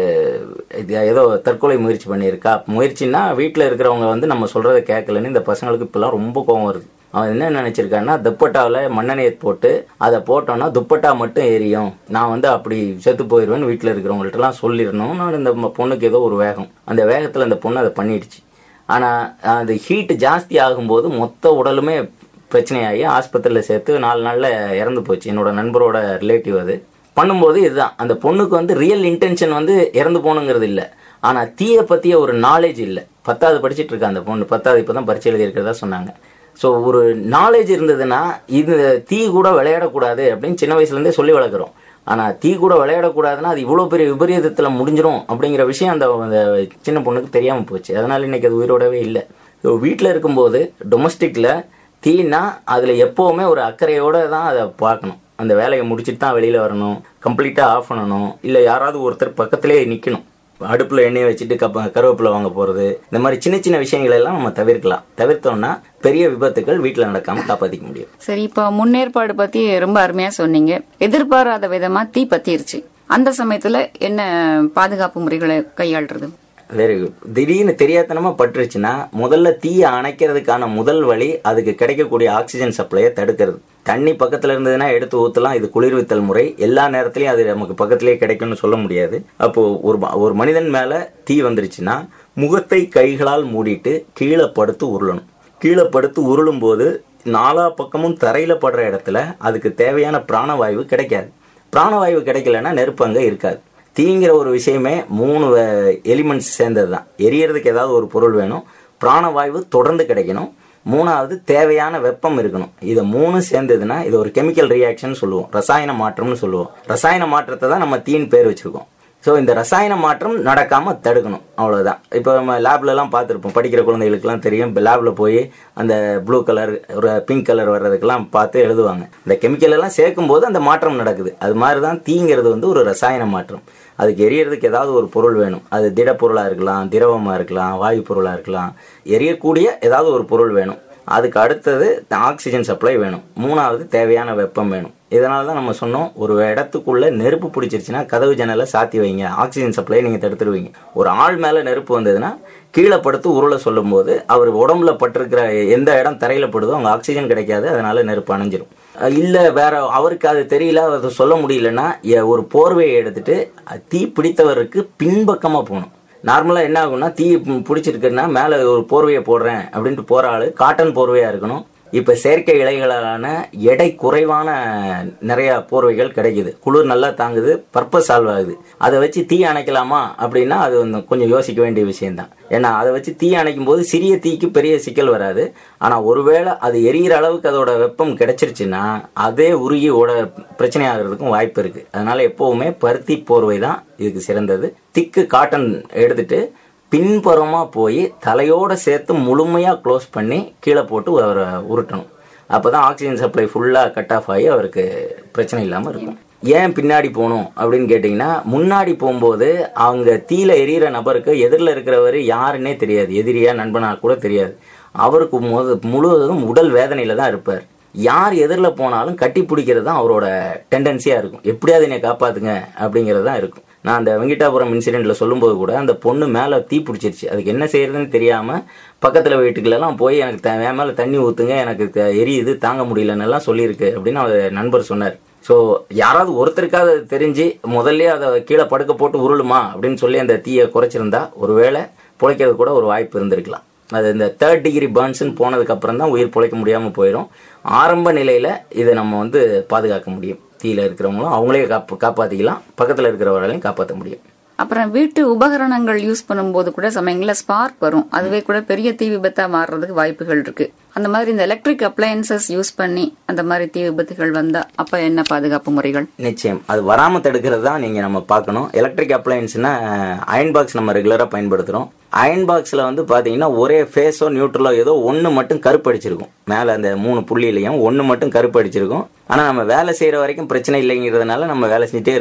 இது ஏதோ தற்கொலை முயற்சி பண்ணியிருக்கா முயற்சின்னா வீட்டில் இருக்கிறவங்க வந்து நம்ம சொல்கிறத கேட்கலன்னு இந்த பசங்களுக்கு இப்பெல்லாம் ரொம்ப கோவம் வருது அவன் என்ன நினச்சிருக்கான்னா துப்பட்டாவில் மண்ணெண்ணெயை போட்டு அதை போட்டோன்னா துப்பட்டா மட்டும் எரியும் நான் வந்து அப்படி செத்து போயிடுவேன்னு வீட்டில் இருக்கிறவங்கள்ட்டலாம் சொல்லிடணும் நான் இந்த ம- பொண்ணுக்கு ஏதோ ஒரு வேகம் அந்த வேகத்தில் அந்த பொண்ணு அதை பண்ணிடுச்சு ஆனால் அந்த ஹீட் ஜாஸ்தி ஆகும்போது மொத்த உடலுமே பிரச்சனையாகி ஆஸ்பத்திரியில் சேர்த்து நாலு நாளில் இறந்து போச்சு என்னோட நண்பரோட ரிலேட்டிவ் அது பண்ணும்போது இதுதான் அந்த பொண்ணுக்கு வந்து ரியல் இன்டென்ஷன் வந்து இறந்து போகணுங்கிறது இல்லை ஆனால் தீயை பற்றிய ஒரு நாலேஜ் இல்லை பத்தாவது படிச்சிட்டு இருக்கா அந்த பொண்ணு பத்தாவது இப்போ தான் பரிச்சை எழுதி இருக்கிறதா சொன்னாங்க ஸோ ஒரு நாலேஜ் இருந்ததுன்னா இது தீ கூட விளையாடக்கூடாது அப்படின்னு சின்ன வயசுலேருந்தே சொல்லி வளர்க்குறோம் ஆனால் தீ கூட விளையாடக்கூடாதுன்னா அது இவ்வளோ பெரிய விபரீதத்தில் முடிஞ்சிரும் அப்படிங்கிற விஷயம் அந்த அந்த சின்ன பொண்ணுக்கு தெரியாமல் போச்சு அதனால இன்னைக்கு அது உயிரோடவே இல்லை ஸோ வீட்டில் இருக்கும்போது டொமஸ்டிக்கில் தீனா அதில் எப்போவுமே ஒரு அக்கறையோடு தான் அதை பார்க்கணும் அந்த வேலையை முடிச்சுட்டு தான் வெளியில் வரணும் கம்ப்ளீட்டாக ஆஃப் பண்ணணும் இல்லை யாராவது ஒருத்தர் பக்கத்திலே நிற்கணும் அடுப்பில் எண்ணெயை வச்சுட்டு கப்ப கருவேப்பிலை வாங்க போகிறது இந்த மாதிரி சின்ன சின்ன விஷயங்கள் எல்லாம் நம்ம தவிர்க்கலாம் தவிர்த்தோம்னா பெரிய விபத்துகள் வீட்டில் நடக்காமல் காப்பாற்றிக்க முடியும் சரி இப்போ முன்னேற்பாடு பத்தி ரொம்ப அருமையா சொன்னீங்க எதிர்பாராத விதமா தீ பத்திருச்சு அந்த சமயத்துல என்ன பாதுகாப்பு முறைகளை கையாளுறது வெரி குட் திடீர்னு தெரியாதனமா பட்டுருச்சுன்னா முதல்ல தீயை அணைக்கிறதுக்கான முதல் வழி அதுக்கு கிடைக்கக்கூடிய ஆக்சிஜன் சப்ளையை தடுக்கிறது தண்ணி பக்கத்துல இருந்ததுன்னா எடுத்து ஊற்றலாம் இது குளிர்வித்தல் முறை எல்லா நேரத்துலையும் அது நமக்கு பக்கத்திலேயே கிடைக்கும்னு சொல்ல முடியாது அப்போ ஒரு ம- ஒரு மனிதன் மேல தீ வந்துருச்சுன்னா முகத்தை கைகளால் மூடிட்டு கீழே படுத்து உருளணும் கீழே படுத்து உருளும் போது நாலா பக்கமும் தரையில படுற இடத்துல அதுக்கு தேவையான பிராணவாயு கிடைக்காது பிராணவாயு கிடைக்கலன்னா நெருப்பு அங்கே இருக்காது தீங்கிற ஒரு விஷயமே மூணு எலிமெண்ட்ஸ் சேர்ந்தது தான் எரியறதுக்கு ஏதாவது ஒரு பொருள் வேணும் பிராணவாயு தொடர்ந்து கிடைக்கணும் மூணாவது தேவையான வெப்பம் இருக்கணும் இது மூணு சேர்ந்ததுன்னா இது ஒரு கெமிக்கல் ரியாக்ஷன் சொல்லுவோம் ரசாயன மாற்றம்னு சொல்லுவோம் ரசாயன மாற்றத்தை தான் நம்ம தீன் பேர் வச்சிருக்கோம் ஸோ இந்த ரசாயன மாற்றம் நடக்காம தடுக்கணும் அவ்வளவுதான் இப்போ நம்ம லேப்ல எல்லாம் பார்த்துருப்போம் படிக்கிற குழந்தைகளுக்குலாம் தெரியும் இப்போ லேப்ல போய் அந்த ப்ளூ கலர் ஒரு பிங்க் கலர் வர்றதுக்கெல்லாம் பார்த்து எழுதுவாங்க இந்த கெமிக்கல் எல்லாம் சேர்க்கும் போது அந்த மாற்றம் நடக்குது அது மாதிரி தான் தீங்கிறது வந்து ஒரு ரசாயன மாற்றம் அதுக்கு எரியறதுக்கு ஏதாவது ஒரு பொருள் வேணும் அது திடப்பொருளாக இருக்கலாம் திரவமாக இருக்கலாம் வாயு பொருளாக இருக்கலாம் எரியக்கூடிய ஏதாவது ஒரு பொருள் வேணும் அதுக்கு அடுத்தது ஆக்சிஜன் சப்ளை வேணும் மூணாவது தேவையான வெப்பம் வேணும் இதனால தான் நம்ம சொன்னோம் ஒரு இடத்துக்குள்ள நெருப்பு பிடிச்சிருச்சுன்னா கதவு ஜன்னலை சாத்தி வைங்க ஆக்சிஜன் சப்ளை நீங்கள் தடுத்துருவீங்க ஒரு ஆள் மேலே நெருப்பு வந்ததுன்னா கீழே படுத்து உருளை சொல்லும்போது அவர் உடம்புல பட்டிருக்கிற எந்த இடம் தரையில் படுதோ அங்கே ஆக்சிஜன் கிடைக்காது அதனால நெருப்பு அணைஞ்சிரும் அஹ் இல்ல வேற அவருக்கு அது தெரியல அதை சொல்ல முடியலன்னா எ- ஒரு போர்வையை எடுத்துட்டு அஹ் தீ பிடித்தவருக்கு பின்பக்கமா போகணும் நார்மலா என்ன ஆகும்னா தீ பு- பிடிச்சிருக்குன்னா மேல ஒரு போர்வையை போடுறேன் அப்படின்ட்டு போற ஆளு காட்டன் போர்வையா இருக்கணும் இப்ப செயற்கை இலைகளான எடை குறைவான நிறைய போர்வைகள் கிடைக்குது குளிர் நல்லா தாங்குது பர்பஸ் சால்வ் ஆகுது அதை வச்சு தீ அணைக்கலாமா அப்படின்னா அது வந்து கொஞ்சம் யோசிக்க வேண்டிய விஷயம்தான் ஏன்னா அதை வச்சு தீ அணைக்கும் போது சிறிய தீக்கு பெரிய சிக்கல் வராது ஆனா ஒருவேளை அது எரியிற அளவுக்கு அதோட வெப்பம் கிடைச்சிருச்சுன்னா அதே உருகி ஓட பிரச்சனை ஆகிறதுக்கும் வாய்ப்பு இருக்கு அதனால எப்பவுமே பருத்தி போர்வை தான் இதுக்கு சிறந்தது திக்கு காட்டன் எடுத்துட்டு பின்புறமா போய் தலையோட சேர்த்து முழுமையா க்ளோஸ் பண்ணி கீழே போட்டு அவரை உருட்டணும் அப்பதான் ஆக்சிஜன் சப்ளை ஃபுல்லா கட் ஆஃப் ஆகி அவருக்கு பிரச்சனை இல்லாம இருக்கும் ஏன் பின்னாடி போகணும் அப்படின்னு கேட்டிங்கன்னா முன்னாடி போகும்போது அவங்க தீல எரியிற நபருக்கு எதிரில் இருக்கிறவர் யாருன்னே தெரியாது எதிரியா நண்பனா கூட தெரியாது அவருக்கு முத முழுவதும் உடல் வேதனையில தான் இருப்பார் யார் எதிரில் போனாலும் கட்டி பிடிக்கிறது தான் அவரோட டெண்டன்சியாக இருக்கும் எப்படியாவது என்னை காப்பாத்துங்க அப்படிங்கிறது தான் இருக்கும் நான் அந்த வெங்கிட்டாபுரம் இன்சிடென்ட்ல சொல்லும்போது கூட அந்த பொண்ணு மேலே தீ பிடிச்சிருச்சு அதுக்கு என்ன செய்யறதுன்னு தெரியாமல் பக்கத்தில் வீட்டுக்குள்ளெல்லாம் போய் எனக்கு த- என் மேலே தண்ணி ஊற்றுங்க எனக்கு த- எரியுது தாங்க முடியலன்னு எல்லாம் சொல்லியிருக்கு அப்படின்னு அவர் நண்பர் சொன்னார் ஸோ யாராவது ஒருத்தருக்காவது தெரிஞ்சு முதல்ல அதை கீழே படுக்க போட்டு உருளுமா அப்படின்னு சொல்லி அந்த தீயை குறைச்சிருந்தா ஒருவேளை பிழைக்கிறது கூட ஒரு வாய்ப்பு இருந்திருக்கலாம் அது இந்த தேர்ட் டிகிரி பர்ன்ஸ்னு போனதுக்கு அப்புறம் தான் உயிர் பிழைக்க முடியாமல் போயிடும் ஆரம்ப நிலையில் இதை நம்ம வந்து பாதுகாக்க முடியும் தீயில இருக்கிறவங்களும் அவங்களே காப்பு காப்பாற்றிக்கலாம் பக்கத்தில் இருக்கிறவர்களையும் காப்பாற்ற முடியும் அப்புறம் வீட்டு உபகரணங்கள் யூஸ் பண்ணும்போது கூட சமயங்கள்ல ஸ்பார்க் வரும் அதுவே கூட பெரிய தீ விபத்தா மாறுறதுக்கு வாய்ப்புகள் இருக்கு அந்த மாதிரி இந்த எலக்ட்ரிக் அப்ளையன்சஸ் யூஸ் பண்ணி அந்த மாதிரி தீ விபத்துகள் வந்தா அப்ப என்ன பாதுகாப்பு முறைகள் நிச்சயம் அது வராமல் தடுக்கிறது தான் நீங்கள் நம்ம பார்க்கணும் எலக்ட்ரிக் அப்ளையன்ஸ்னா அயன் பாக்ஸ் நம்ம ரெகுலராக பயன்படுத்துகிறோம் அயன் பாக்ஸில் வந்து பார்த்தீங்கன்னா ஒரே ஃபேஸோ நியூட்ரலோ ஏதோ ஒன்று மட்டும் கருப்படிச்சிருக்கும் மேலே அந்த மூணு புள்ளியிலையும் ஒன்று மட்டும் கருப்படிச்சிருக்கும் ஆனால் நம்ம வேலை செய்கிற வரைக்கும் பிரச்சனை இல்லைங்கிறதுனால நம்ம வேலை செஞ்சுட்டே இருப்போம்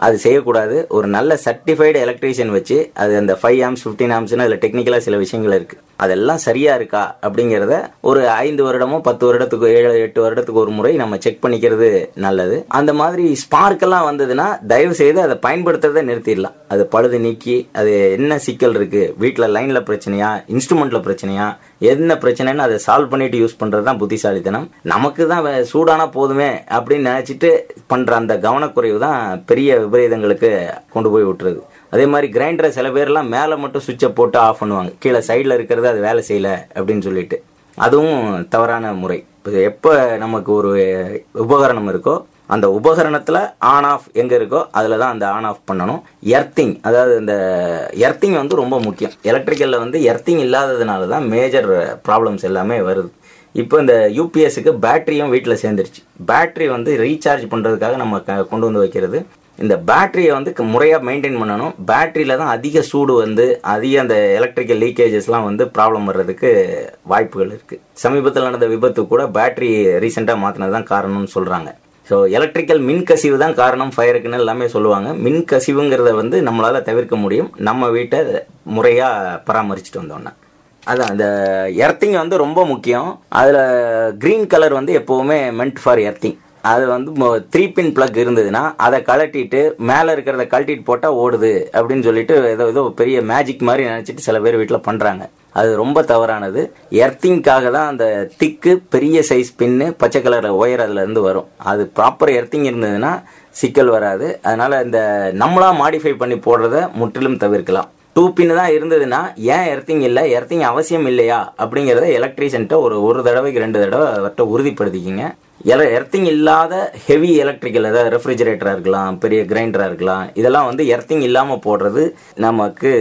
அது செய்யக்கூடாது ஒரு நல்ல சர்டிஃபைடு எலக்ட்ரீஷியன் வச்சு அது அந்த ஃபைவ் ஆம்ஸ் ஃபிஃப்டீன் ஆம்ஸ்னு அதில் டெக்னிக்கலாக சில விஷயங்கள் இருக்கு அதெல்லாம் சரியா இருக்கா அப்படிங்கிறத ஒரு ஐந்து வருடமோ பத்து வருடத்துக்கு ஏழு எட்டு வருடத்துக்கு ஒரு முறை நம்ம செக் பண்ணிக்கிறது நல்லது அந்த மாதிரி ஸ்பார்க்கெல்லாம் வந்ததுன்னா தயவு செய்து அதை பயன்படுத்துறதை நிறுத்திடலாம் அது பழுது நீக்கி அது என்ன சிக்கல் இருக்கு வீட்டில் லைனில் பிரச்சனையா இன்ஸ்ட்ருமெண்ட்ல பிரச்சனையா என்ன பிரச்சனைன்னு அதை சால்வ் பண்ணிட்டு யூஸ் பண்றது தான் புத்திசாலித்தனம் நமக்கு தான் வே- சூடானா போதுமே அப்படின்னு நினைச்சிட்டு பண்ற அந்த கவனக்குறைவு தான் பெரிய விபரீதங்களுக்கு கொண்டு போய் விட்டுருது அதே மாதிரி கிரைண்டரை சில பேர்லாம் மேலே மட்டும் சுவிட்சை போட்டு ஆஃப் பண்ணுவாங்க கீழே சைடில் இருக்கிறது அது வேலை செய்யல அப்படின்னு சொல்லிட்டு அதுவும் தவறான முறை இப்போ எப்போ நமக்கு ஒரு உபகரணம் இருக்கோ அந்த உபகரணத்தில் ஆன் ஆஃப் எங்கே இருக்கோ அதில் தான் அந்த ஆன் ஆஃப் பண்ணணும் எர்த்திங் அதாவது இந்த எர்த்திங் வந்து ரொம்ப முக்கியம் எலக்ட்ரிக்கலில் வந்து எர்த்திங் இல்லாததுனால தான் மேஜர் ப்ராப்ளம்ஸ் எல்லாமே வருது இப்போ இந்த யூபிஎஸ்க்கு பேட்டரியும் வீட்டில் சேர்ந்துருச்சு பேட்டரி வந்து ரீசார்ஜ் பண்ணுறதுக்காக நம்ம க- கொண்டு வந்து வைக்கிறது இந்த பேட்டரியை வந்து முறையாக மெயின்டைன் பண்ணணும் பேட்டரியில் தான் அதிக சூடு வந்து அதிக அந்த எலக்ட்ரிக்கல் லீக்கேஜஸ்லாம் வந்து ப்ராப்ளம் வர்றதுக்கு வாய்ப்புகள் இருக்குது சமீபத்தில் நடந்த விபத்து கூட பேட்டரி ரீசெண்டாக மாற்றினது தான் காரணம்னு சொல்கிறாங்க ஸோ எலக்ட்ரிக்கல் மின் கசிவு தான் காரணம் ஃபயருக்குன்னு எல்லாமே சொல்லுவாங்க மின் கசிவுங்கிறத வந்து நம்மளால் தவிர்க்க முடியும் நம்ம வீட்டை முறையாக பராமரிச்சுட்டு வந்தோம்னா அதான் இந்த எர்த்திங் வந்து ரொம்ப முக்கியம் அதில் க்ரீன் கலர் வந்து எப்போவுமே மென்ட் ஃபார் எர்த்திங் அது வந்து த்ரீ பின் பிளக் இருந்ததுன்னா அதை கழட்டிட்டு மேலே இருக்கிறத கழட்டிட்டு போட்டால் ஓடுது அப்படின்னு சொல்லிட்டு ஏதோ ஏதோ பெரிய மேஜிக் மாதிரி நினச்சிட்டு சில பேர் வீட்டில் பண்ணுறாங்க அது ரொம்ப தவறானது எர்த்திங்காக தான் அந்த திக்கு பெரிய சைஸ் பின்னு பச்சை கலர் ஒயர் அதுல இருந்து வரும் அது ப்ராப்பர் எர்த்திங் இருந்ததுன்னா சிக்கல் வராது அதனால இந்த நம்மளா மாடிஃபை பண்ணி போடுறத முற்றிலும் தவிர்க்கலாம் டூ பின் தான் இருந்ததுன்னா ஏன் எர்த்திங் இல்லை எர்த்திங் அவசியம் இல்லையா அப்படிங்கிறத எலக்ட்ரீஷியன்ட்ட ஒரு ஒரு தடவைக்கு ரெண்டு தடவை அவர்கிட்ட உறுதிப்படுத்திக்கிங்க எல எர்த்திங் இல்லாத ஹெவி எலக்ட்ரிக்கல் அதாவது ரெஃப்ரிஜரேட்டராக இருக்கலாம் பெரிய கிரைண்டராக இருக்கலாம் இதெல்லாம் வந்து எர்த்திங் இல்லாமல் போடுறது நமக்கு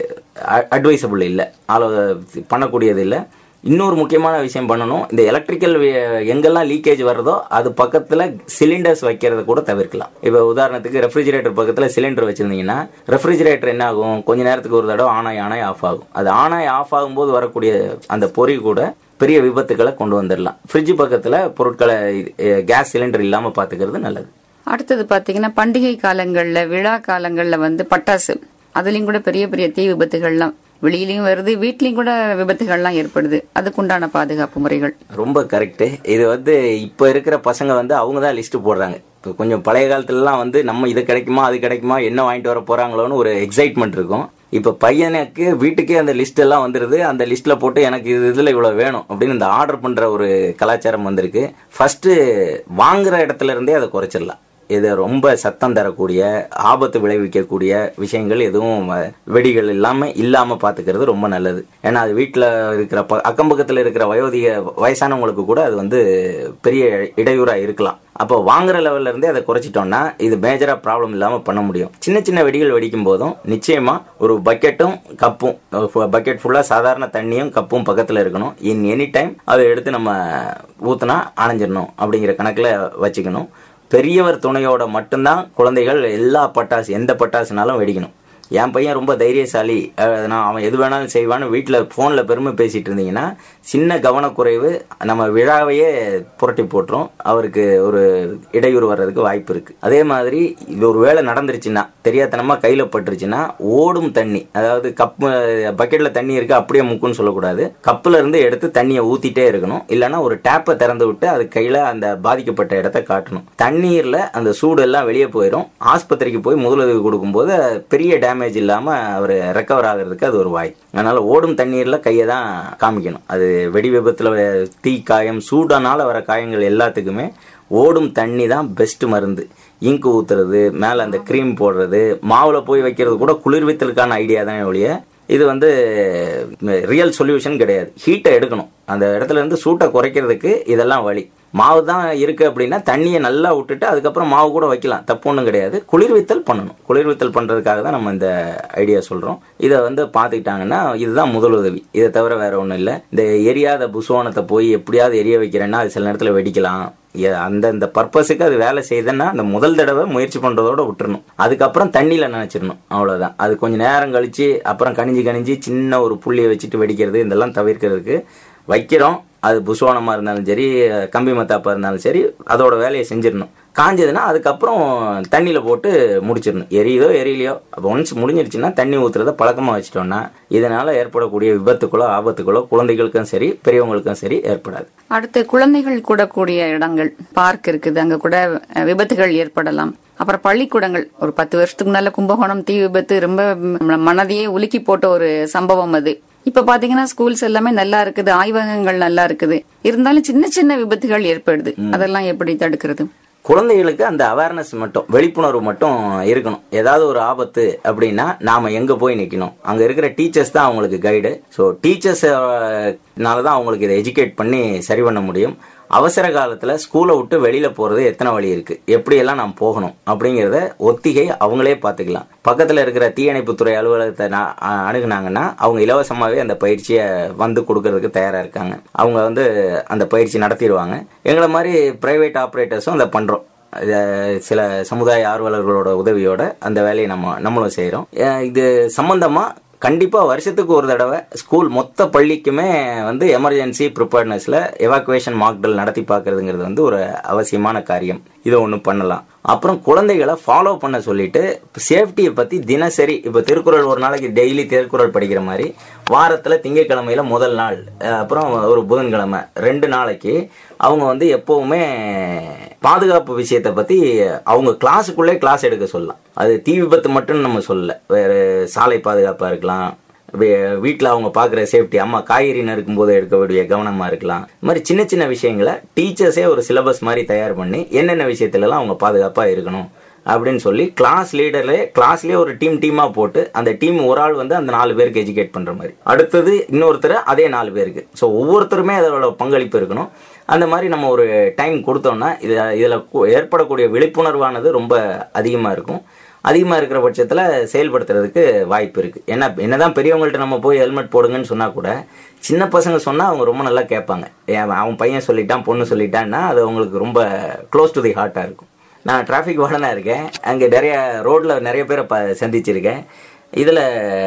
அட்வைசபிள் இல்லை ஆலோ பண்ணக்கூடியது இல்லை இன்னொரு முக்கியமான விஷயம் பண்ணணும் இந்த எலக்ட்ரிக்கல் எங்கெல்லாம் லீக்கேஜ் வருதோ அது பக்கத்தில் சிலிண்டர்ஸ் வைக்கிறத கூட தவிர்க்கலாம் இப்போ உதாரணத்துக்கு ரெஃப்ரிஜரேட்டர் பக்கத்தில் சிலிண்டர் வச்சுருந்தீங்கன்னா ரெஃப்ரிஜரேட்டர் என்ன ஆகும் கொஞ்ச நேரத்துக்கு ஒரு தடவை ஆனாய் ஆனாய் ஆஃப் ஆகும் அது ஆனாய் ஆஃப் ஆகும்போது வரக்கூடிய அந்த பொறி கூட பெரிய விபத்துக்களை கொண்டு வந்துடலாம் ஃப்ரிட்ஜ் பக்கத்தில் பொருட்களை கேஸ் சிலிண்டர் இல்லாமல் பார்த்துக்கிறது நல்லது அடுத்தது பாத்தீங்கன்னா பண்டிகை காலங்கள்ல விழா காலங்கள்ல வந்து பட்டாசு அதுலயும் கூட பெரிய பெரிய தீ விபத்துகள்லாம் வெளியிலயும் வருது வீட்லயும் கூட விபத்துகள்லாம் ஏற்படுது அதுக்குண்டான பாதுகாப்பு முறைகள் ரொம்ப கரெக்டு இது வந்து இப்போ இருக்கிற பசங்க வந்து அவங்க தான் லிஸ்ட்டு போடுறாங்க இப்போ கொஞ்சம் பழைய காலத்துலலாம் வந்து நம்ம இது கிடைக்குமா அது கிடைக்குமா என்ன வாங்கிட்டு வர போகிறாங்களோன்னு ஒரு எக்ஸைட்மெண்ட் இருக்கும் இப்போ பையனுக்கு வீட்டுக்கே அந்த லிஸ்ட் எல்லாம் வந்துடுது அந்த லிஸ்ட்டில் போட்டு எனக்கு இது இதில் இவ்வளோ வேணும் அப்படின்னு இந்த ஆர்டர் பண்ணுற ஒரு கலாச்சாரம் வந்திருக்கு ஃபஸ்ட்டு வாங்குற இடத்துல இருந்தே அதை குறைச்சிடலாம் இது ரொம்ப சத்தம் தரக்கூடிய ஆபத்து விளைவிக்கக்கூடிய விஷயங்கள் எதுவும் அஹ், வெடிகள் இல்லாமல் இல்லாமல் பார்த்துக்கிறது ரொம்ப நல்லது ஏன்னா அது வீட்டில் இருக்கிற ப அக்கம் பக்கத்தில் இருக்கிற வயோதிக வயசானவங்களுக்கு கூட அது வந்து பெரிய இடையூறாக இருக்கலாம் அப்போ வாங்குற லெவல்ல இருந்தே அதை குறைச்சிட்டோம்னா இது மேஜராக ப்ராப்ளம் இல்லாமல் பண்ண முடியும் சின்ன சின்ன வெடிகள் வெடிக்கும் போதும் நிச்சயமாக ஒரு பக்கெட்டும் கப்பும் பக்கெட் ஃபுல்லாக சாதாரண தண்ணியும் கப்பும் பக்கத்தில் இருக்கணும் இன் எனி டைம் அதை எடுத்து நம்ம ஊற்றினா அணைஞ்சிடணும் அப்படிங்கிற கணக்கில் வச்சுக்கணும் பெரியவர் துணையோட மட்டும்தான் குழந்தைகள் எல்லா பட்டாசு எந்த பட்டாசுனாலும் வெடிக்கணும் என் பையன் ரொம்ப தைரியசாலி அஹ், நான் அவன் எது வேணாலும் செய்வான்னு வீட்டில் ஃபோனில் பெருமை பேசிட்டு இருந்தீங்கன்னா சின்ன கவனக்குறைவு நம்ம விழாவையே புரட்டி போட்டுரும் அவருக்கு ஒரு இடையூறு வர்றதுக்கு வாய்ப்பு இருக்கு அதே மாதிரி இது ஒரு வேளை நடந்துருச்சுன்னா தெரியாதனமா கையில் பட்டுருச்சுன்னா ஓடும் தண்ணி அதாவது கப்பு பக்கெட்டில் தண்ணி இருக்கு அப்படியே முக்குன்னு சொல்லக்கூடாது கப்பில் இருந்து எடுத்து தண்ணியை ஊற்றிட்டே இருக்கணும் இல்லைன்னா ஒரு டேப்பை திறந்து விட்டு அது கையில் அந்த பாதிக்கப்பட்ட இடத்த காட்டணும் தண்ணீரில் அந்த சூடு எல்லாம் வெளியே போயிடும் ஆஸ்பத்திரிக்கு போய் முதலுதவி கொடுக்கும்போது பெரிய டேமேஜ் இல்லாமல் அவர் ரெக்கவர் ஆகிறதுக்கு அது ஒரு வாய் அதனால ஓடும் தண்ணீரில் கையை தான் காமிக்கணும் அது வெடி விபத்தில் தீ காயம் சூடானால வர காயங்கள் எல்லாத்துக்குமே ஓடும் தண்ணி தான் பெஸ்ட் மருந்து இங்கு ஊத்துறது மேலே அந்த க்ரீம் போடுறது மாவில் போய் வைக்கிறது கூட குளிர்வித்தலுக்கான ஐடியா தானே ஒழிய இது வந்து ரியல் சொல்யூஷன் கிடையாது ஹீட்டை எடுக்கணும் அந்த இடத்துல இருந்து சூட்டை குறைக்கிறதுக்கு இதெல்லாம் வழி மாவு தான் இருக்கு அப்படின்னா தண்ணியை நல்லா விட்டுட்டு அதுக்கப்புறம் மாவு கூட வைக்கலாம் தப்பு ஒன்றும் கிடையாது குளிர்வித்தல் பண்ணணும் குளிர்வித்தல் பண்ணுறதுக்காக தான் நம்ம இந்த ஐடியா சொல்கிறோம் இதை வந்து பார்த்துக்கிட்டாங்கன்னா இதுதான் முதலுதவி இதை தவிர வேற ஒன்றும் இல்லை இந்த எரியாத புசுவானத்தை போய் எப்படியாவது எரிய வைக்கிறேன்னா அது சில நேரத்தில் வெடிக்கலாம் எ- அந்த இந்த பர்பஸுக்கு அது வேலை செய்யுதுன்னா அந்த முதல் தடவை முயற்சி பண்ணுறதோட விட்டுறணும் அதுக்கப்புறம் தண்ணியில் நினச்சிடணும் அவ்வளோதான் அது கொஞ்சம் நேரம் கழிச்சு அப்புறம் கணிஞ்சு கணிஞ்சு சின்ன ஒரு புள்ளியை வச்சுட்டு வெடிக்கிறது இதெல்லாம் தவிர்க்கிறதுக்கு வைக்கிறோம் அது புசுவானமாக இருந்தாலும் சரி கம்பி மத்தாப்பாக இருந்தாலும் சரி அதோட வேலையை செஞ்சிடணும் காஞ்சதுன்னா அதுக்கப்புறம் தண்ணியில் போட்டு முடிச்சிடணும் எரியுதோ எரியலையோ ஒன்ஸ் முடிஞ்சிருச்சுன்னா தண்ணி ஊற்றுறத பழக்கமாக வச்சிட்டோம்னா இதனால் ஏற்படக்கூடிய விபத்துக்களோ ஆபத்துக்களோ குழந்தைகளுக்கும் சரி பெரியவங்களுக்கும் சரி ஏற்படாது அடுத்து குழந்தைகள் கூடக்கூடிய இடங்கள் பார்க் இருக்குது அங்க கூட அஹ், விபத்துகள் ஏற்படலாம் அப்புறம் பள்ளிக்கூடங்கள் ஒரு பத்து வருஷத்துக்கு முன்னால கும்பகோணம் தீ விபத்து ரொம்ப ம், மனதையே உலுக்கி போட்ட ஒரு சம்பவம் அது இப்ப பாத்தீங்கன்னா ஸ்கூல்ஸ் எல்லாமே நல்லா இருக்குது ஆய்வகங்கள் நல்லா இருக்குது இருந்தாலும் சின்ன சின்ன விபத்துகள் ஏற்படுது அதெல்லாம் எப்படி தடுக்கிறது குழந்தைகளுக்கு அந்த அவேர்னஸ் மட்டும் விழிப்புணர்வு மட்டும் இருக்கணும் ஏதாவது ஒரு ஆபத்து அப்படின்னா நாம எங்க போய் நிக்கணும் அங்க இருக்கிற டீச்சர்ஸ் தான் அவங்களுக்கு கைடு ஸோ டீச்சர்ஸ்னால தான் அவங்களுக்கு இதை எஜுகேட் பண்ணி சரி பண்ண முடியும் அவசர காலத்துல ஸ்கூலை விட்டு வெளியில போறது எத்தனை வழி இருக்கு எப்படியெல்லாம் நாம் போகணும் அப்படிங்கிறத ஒத்திகை அவங்களே பார்த்துக்கலாம் பக்கத்துல இருக்கிற தீயணைப்புத்துறை அலுவலகத்தை நா- அ- அணுகுனாங்கன்னா அவங்க இலவசமாவே அந்த பயிற்சியை வந்து கொடுக்கறதுக்கு தயாரா இருக்காங்க அவங்க வந்து அந்த பயிற்சி நடத்திடுவாங்க எங்களை மாதிரி பிரைவேட் ஆப்ரேட்டர்ஸும் அதை பண்றோம் இத சில சமுதாய ஆர்வலர்களோட உதவியோட அந்த வேலையை நம்ம நம்மளும் செய்கிறோம் இது சம்பந்தமா கண்டிப்பா வருஷத்துக்கு ஒரு தடவை ஸ்கூல் மொத்த பள்ளிக்குமே வந்து எமர்ஜென்சி ப்ரிப்பேர்னஸ்ல எவாக்குவேஷன் மாக்டல் நடத்தி பார்க்கறதுங்கிறது வந்து ஒரு அவசியமான காரியம் இதை ஒன்று பண்ணலாம் அப்புறம் குழந்தைகளை ஃபாலோ பண்ண சொல்லிட்டு சேஃப்டியை பத்தி தினசரி இப்போ திருக்குறள் ஒரு நாளைக்கு டெய்லி திருக்குறள் படிக்கிற மாதிரி வாரத்துல திங்கட்கிழமையில முதல் நாள் அஹ் அப்புறம் ஒரு புதன்கிழமை ரெண்டு நாளைக்கு அவங்க வந்து எப்பவுமே பாதுகாப்பு விஷயத்தை பத்தி அவங்க கிளாஸுக்குள்ளே கிளாஸ் எடுக்க சொல்லலாம் அது தீ விபத்து மட்டும் நம்ம சொல்லல வேற சாலை பாதுகாப்பா இருக்கலாம் வீட்டில் அவங்க பார்க்குற சேஃப்டி அம்மா காய்கறி நறுக்கும் போது எடுக்கக்கூடிய கவனமாக இருக்கலாம் இந்த மாதிரி சின்ன சின்ன விஷயங்களை டீச்சர்ஸே ஒரு சிலபஸ் மாதிரி தயார் பண்ணி என்னென்ன விஷயத்துலலாம் அவங்க பாதுகாப்பாக இருக்கணும் அப்படின்னு சொல்லி கிளாஸ் லீடர்லேயே கிளாஸ்லேயே ஒரு டீம் டீமாக போட்டு அந்த டீம் ஒரு ஆள் வந்து அந்த நாலு பேருக்கு எஜுகேட் பண்ணுற மாதிரி அடுத்தது இன்னொருத்தர் அதே நாலு பேருக்கு ஸோ ஒவ்வொருத்தருமே அதோட பங்களிப்பு இருக்கணும் அந்த மாதிரி நம்ம ஒரு டைம் கொடுத்தோம்னா இது இதில் ஏற்படக்கூடிய விழிப்புணர்வானது ரொம்ப அதிகமாக இருக்கும் அதிகமாக இருக்கிற பட்சத்தில் செயல்படுத்துறதுக்கு வாய்ப்பு இருக்குது ஏன்னா என்னதான் பெரியவங்கள்ட்ட நம்ம போய் ஹெல்மெட் போடுங்கன்னு சொன்னால் கூட சின்ன பசங்க சொன்னால் அவங்க ரொம்ப நல்லா கேட்பாங்க ஏன் அவன் பையன் சொல்லிட்டான் பொண்ணு சொல்லிட்டான்னா அது அவங்களுக்கு ரொம்ப க்ளோஸ் டு தி ஹார்ட்டாக இருக்கும் நான் டிராஃபிக் வார்டனாக இருக்கேன் அங்கே நிறைய ரோட்டில் நிறைய பேரை ப சந்திச்சிருக்கேன் இதில்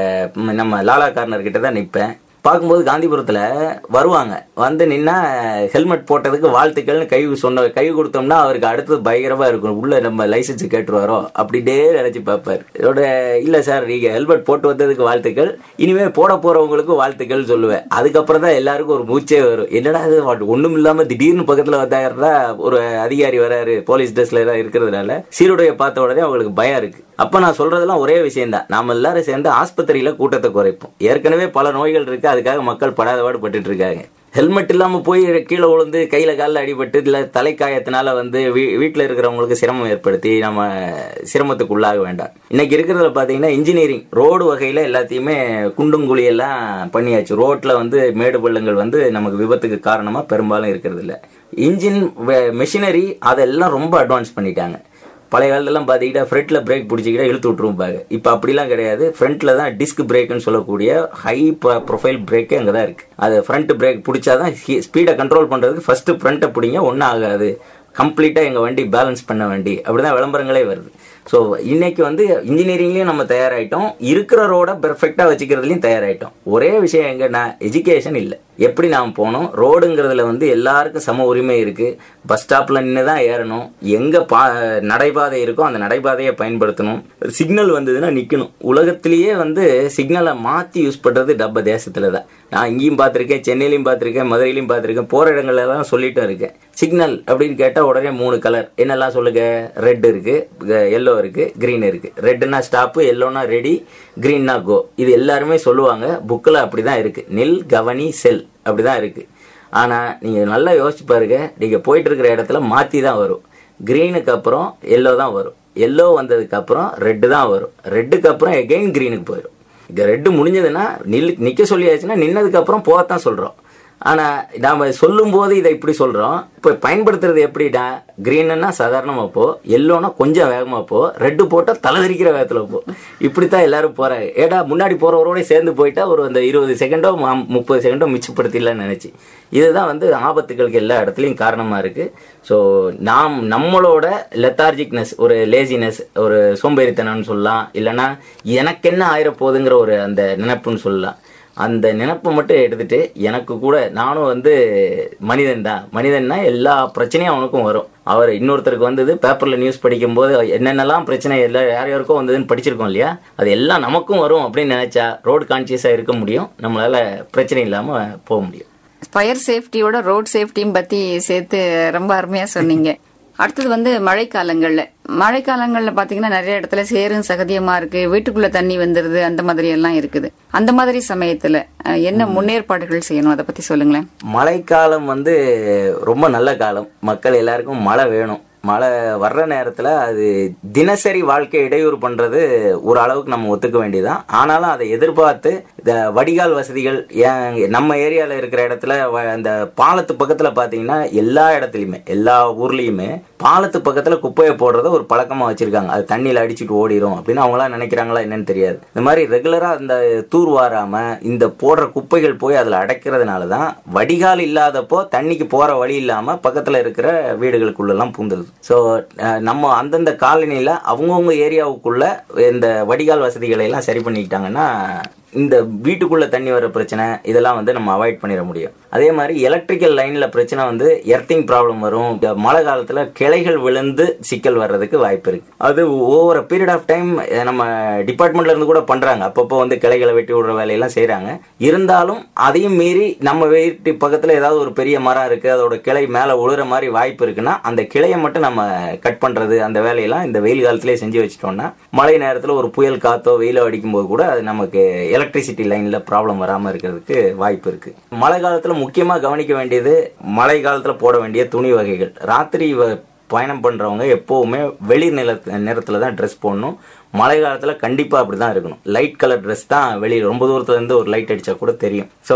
நம்ம லாலா கார்னர் கிட்ட தான் நிற்பேன் பார்க்கும்போது காந்திபுரத்தில் வருவாங்க வந்து நின்னா ஹெல்மெட் போட்டதுக்கு வாழ்த்துக்கள்னு கை சொன்ன கை கொடுத்தோம்னா அவருக்கு அடுத்தது பயங்கரமாக இருக்கும் உள்ள நம்ம லைசன்ஸ் கேட்டுருவாரோ அப்படியே நினச்சி பார்ப்பார் இதோட இல்லை சார் நீங்கள் ஹெல்மெட் போட்டு வந்ததுக்கு வாழ்த்துக்கள் இனிமேல் போட போகிறவங்களுக்கு வாழ்த்துக்கள் சொல்லுவேன் அதுக்கப்புறம் தான் எல்லாருக்கும் ஒரு மூச்சே வரும் என்னடா இது ஒன்றும் இல்லாமல் திடீர்னு பக்கத்தில் வந்தாருன்னா ஒரு அதிகாரி வராரு போலீஸ் ட்ரெஸ்ல எல்லாம் இருக்கிறதுனால சீருடைய பார்த்த உடனே அவங்களுக்கு பயம் இருக்கு அப்ப நான் சொல்றதெல்லாம் ஒரே விஷயம் தான் நாம எல்லாரும் சேர்ந்து ஆஸ்பத்திரியில கூட்டத்தை குறைப்போம் ஏற்கனவே பல நோய்கள் இருக்கு அதுக்காக மக்கள் படாத பாடுபட்டுட்டு இருக்காங்க ஹெல்மெட் இல்லாம போய் கீழே விழுந்து கையில காலில் அடிபட்டு இல்ல தலைக்காயத்தினால வந்து வீ வீட்டில் இருக்கிறவங்களுக்கு சிரமம் ஏற்படுத்தி நம்ம சிரமத்துக்கு உள்ளாக வேண்டாம் இன்னைக்கு இருக்கிறதுல பாத்தீங்கன்னா இன்ஜினியரிங் ரோடு வகையில எல்லாத்தையுமே குண்டும் குழி எல்லாம் பண்ணியாச்சு ரோட்ல வந்து மேடு பள்ளங்கள் வந்து நமக்கு விபத்துக்கு காரணமா பெரும்பாலும் இருக்கிறது இல்ல இன்ஜின் மெஷினரி அதெல்லாம் ரொம்ப அட்வான்ஸ் பண்ணிட்டாங்க பழைய காலத்துலாம் பார்த்தீங்கன்னா ஃப்ரண்ட்டில் பிரேக் பிடிச்சிக்கிட்டா இழுத்து விட்ருப்பாங்க இப்போ அப்படிலாம் கிடையாது ஃப்ரண்ட்டில் தான் டிஸ்க் பிரேக்குன்னு சொல்லக்கூடிய ஹை ப்ரொஃபைல் பிரேக்கே அங்கே தான் இருக்குது அது ஃப்ரண்ட் பிரேக் பிடிச்சா தான் ஸ்பீடை கண்ட்ரோல் பண்ணுறதுக்கு ஃபஸ்ட்டு ஃப்ரண்ட்டை பிடிங்க ஒன்றும் ஆகாது கம்ப்ளீட்டாக எங்கள் வண்டி பேலன்ஸ் பண்ண வண்டி அப்படி தான் விளம்பரங்களே வருது ஸோ இன்னைக்கு வந்து இன்ஜினியரிங்லேயும் நம்ம தயாராகிட்டோம் இருக்கிற ரோடை பெர்ஃபெக்டாக வச்சுக்கிறதுலையும் தயாராகிட்டோம் ஒரே விஷயம் எங்கன்னா எஜுகேஷன் இல்லை எப்படி நாம் போகணும் ரோடுங்கிறதுல வந்து எல்லாருக்கும் சம உரிமை இருக்குது பஸ் ஸ்டாப்பில் நின்று தான் ஏறணும் எங்கே பா நடைபாதை இருக்கோ அந்த நடைபாதையை பயன்படுத்தணும் சிக்னல் வந்ததுன்னா நிற்கணும் உலகத்திலேயே வந்து சிக்னலை மாற்றி யூஸ் பண்ணுறது டப்ப தேசத்தில் தான் நான் இங்கேயும் பார்த்துருக்கேன் சென்னையிலையும் பார்த்துருக்கேன் மதுரையிலையும் பார்த்துருக்கேன் போகிற இடங்கள்லாம் சொல்லிட்டும் இருக்கேன் சிக்னல் அப்படின்னு கேட்டால் உடனே மூணு கலர் என்னெல்லாம் சொல்லுங்க ரெட் இருக்குது எல்லோ இருக்குது க்ரீன் இருக்குது ரெட்டுனா ஸ்டாப்பு எல்லோனா ரெடி க்ரீன்னா கோ இது எல்லாருமே சொல்லுவாங்க புக்கில் அப்படி தான் இருக்குது நெல் கவனி செல் அப்படி தான் இருக்குது ஆனால் நீங்கள் நல்லா யோசிச்சு பாருங்க நீங்கள் போயிட்டு இருக்கிற இடத்துல மாற்றி தான் வரும் க்ரீனுக்கு அப்புறம் எல்லோ தான் வரும் எல்லோ வந்ததுக்கு அப்புறம் ரெட்டு தான் வரும் ரெட்டுக்கு அப்புறம் எகெயின் க்ரீனுக்கு போயிடும் இங்கே ரெட்டு முடிஞ்சதுன்னா நில் நிற்க சொல்லியாச்சுன்னா நின்னதுக்கு அப்புறம் போகத்தான் சொல்கிறோம் ஆனால் நாம் சொல்லும்போது இதை இப்படி சொல்கிறோம் இப்போ பயன்படுத்துறது எப்படிடா க்ரீனுன்னா சாதாரணமாக போ எல்லோனா கொஞ்சம் வேகமாக போ ரெட்டு போட்டால் தலைதறிக்கிற வேகத்தில் போ இப்படி தான் எல்லாரும் போகிறாங்க ஏடா முன்னாடி போகிறவரோட சேர்ந்து போயிட்டா ஒரு அந்த இருபது செகண்டோ ம- முப்பது செகண்டோ மிச்சப்படுத்திடலாம்னு நினச்சி இதுதான் வந்து ஆபத்துகளுக்கு எல்லா இடத்துலையும் காரணமாக இருக்குது ஸோ நாம் நம்மளோட லெத்தார்ஜிக்னஸ் ஒரு லேசினஸ் ஒரு சோம்பேறித்தனம்னு சொல்லலாம் இல்லைன்னா எனக்கு என்ன ஆயிரப்போகுதுங்கிற ஒரு அந்த நினைப்புன்னு சொல்லலாம் அந்த நினப்பை மட்டும் எடுத்துட்டு எனக்கு கூட நானும் வந்து மனிதன் தான் மனிதன்னா எல்லா பிரச்சனையும் அவனுக்கும் வரும் அவர் இன்னொருத்தருக்கு வந்தது பேப்பர்ல நியூஸ் படிக்கும்போது என்னென்னலாம் பிரச்சனை எல்லா யார் யாருக்கோ வந்ததுன்னு படிச்சிருக்கோம் இல்லையா அது எல்லாம் நமக்கும் வரும் அப்படின்னு நினைச்சா ரோடு கான்சியஸா இருக்க முடியும் நம்மளால பிரச்சனை இல்லாம போக முடியும் ஃபயர் சேஃப்டியோட ரோட் சேஃப்டியும் பத்தி சேர்த்து ரொம்ப அருமையா சொன்னீங்க அடுத்தது வந்து மழைக்காலங்கள்ல மழைக்காலங்கள்ல பாத்தீங்கன்னா நிறைய இடத்துல சேரும் சகதியமா இருக்கு வீட்டுக்குள்ள தண்ணி வந்துருது அந்த மாதிரி எல்லாம் இருக்குது அந்த மாதிரி சமயத்துல அஹ், என்ன முன்னேற்பாடுகள் செய்யணும் அதை பத்தி சொல்லுங்களேன் மழைக்காலம் வந்து ரொம்ப நல்ல காலம் மக்கள் எல்லாருக்கும் மழை வேணும் மழை வர்ற நேரத்தில் அது தினசரி வாழ்க்கை இடையூறு பண்ணுறது ஒரு அளவுக்கு நம்ம ஒத்துக்க வேண்டியதுதான் ஆனாலும் அதை எதிர்பார்த்து இந்த வடிகால் வசதிகள் ஏன் நம்ம ஏரியாவில் இருக்கிற இடத்துல வ- அந்த பாலத்து பக்கத்தில் பார்த்தீங்கன்னா எல்லா இடத்துலையுமே எல்லா ஊர்லேயுமே பாலத்து பக்கத்தில் குப்பையை போடுறத ஒரு பழக்கமாக வச்சுருக்காங்க அது தண்ணியில் அடிச்சுட்டு ஓடிரும் அப்படின்னு அவங்களாம் நினைக்கிறாங்களா என்னன்னு தெரியாது இந்த மாதிரி ரெகுலராக அந்த தூர் வாராமல் இந்த போடுற குப்பைகள் போய் அதில் அடைக்கிறதுனால தான் வடிகால் இல்லாதப்போ தண்ணிக்கு போகிற வழி இல்லாமல் பக்கத்தில் இருக்கிற வீடுகளுக்குள்ளெல்லாம் பூந்துருது ஸோ நம்ம அந்தந்த காலனியில் அவங்கவுங்க ஏரியாவுக்குள்ள இந்த வடிகால் வசதிகளை எல்லாம் சரி பண்ணிக்கிட்டாங்கன்னா இந்த வீட்டுக்குள்ள தண்ணி வர பிரச்சனை இதெல்லாம் வந்து நம்ம அவாய்ட் பண்ணிட முடியும் அதே மாதிரி எலக்ட்ரிக்கல் லைன்ல பிரச்சனை வந்து எர்த்திங் ப்ராப்ளம் வரும் இந்த மழை காலத்துல கிளைகள் விழுந்து சிக்கல் வர்றதுக்கு வாய்ப்பு இருக்கு அது ஓவர் பீரியட் ஆஃப் டைம் நம்ம டிபார்ட்மெண்ட்ல இருந்து கூட பண்றாங்க அப்பப்போ வந்து கிளைகளை வெட்டி விடுற வேலையெல்லாம் செய்றாங்க இருந்தாலும் அதையும் மீறி நம்ம வீட்டு பக்கத்துல ஏதாவது ஒரு பெரிய மரம் இருக்கு அதோட கிளை மேல உழுற மாதிரி வாய்ப்பு இருக்குன்னா அந்த கிளையை மட்டும் நம்ம கட் பண்றது அந்த வேலையெல்லாம் இந்த வெயில் காலத்திலே செஞ்சு வச்சிட்டோம்னா மழை நேரத்துல ஒரு புயல் காத்தோ வெயிலோ அடிக்கும்போது கூட அது நமக்கு எலக்ட்ரிசிட்டி லைன்ல ப்ராப்ளம் வராம இருக்கிறதுக்கு வாய்ப்பு இருக்கு மழை காலத்துல முக்கியமா கவனிக்க வேண்டியது மழை காலத்துல போட வேண்டிய துணி வகைகள் ராத்திரி வ- பயணம் பண்றவங்க எப்பவுமே வெளி நில நேரத்துல தான் ட்ரெஸ் போடணும் மழை காலத்துல கண்டிப்பா அப்படிதான் இருக்கணும் லைட் கலர் ட்ரெஸ் தான் வெளியே ரொம்ப தூரத்துல இருந்து ஒரு லைட் அடிச்சா கூட தெரியும் ஸோ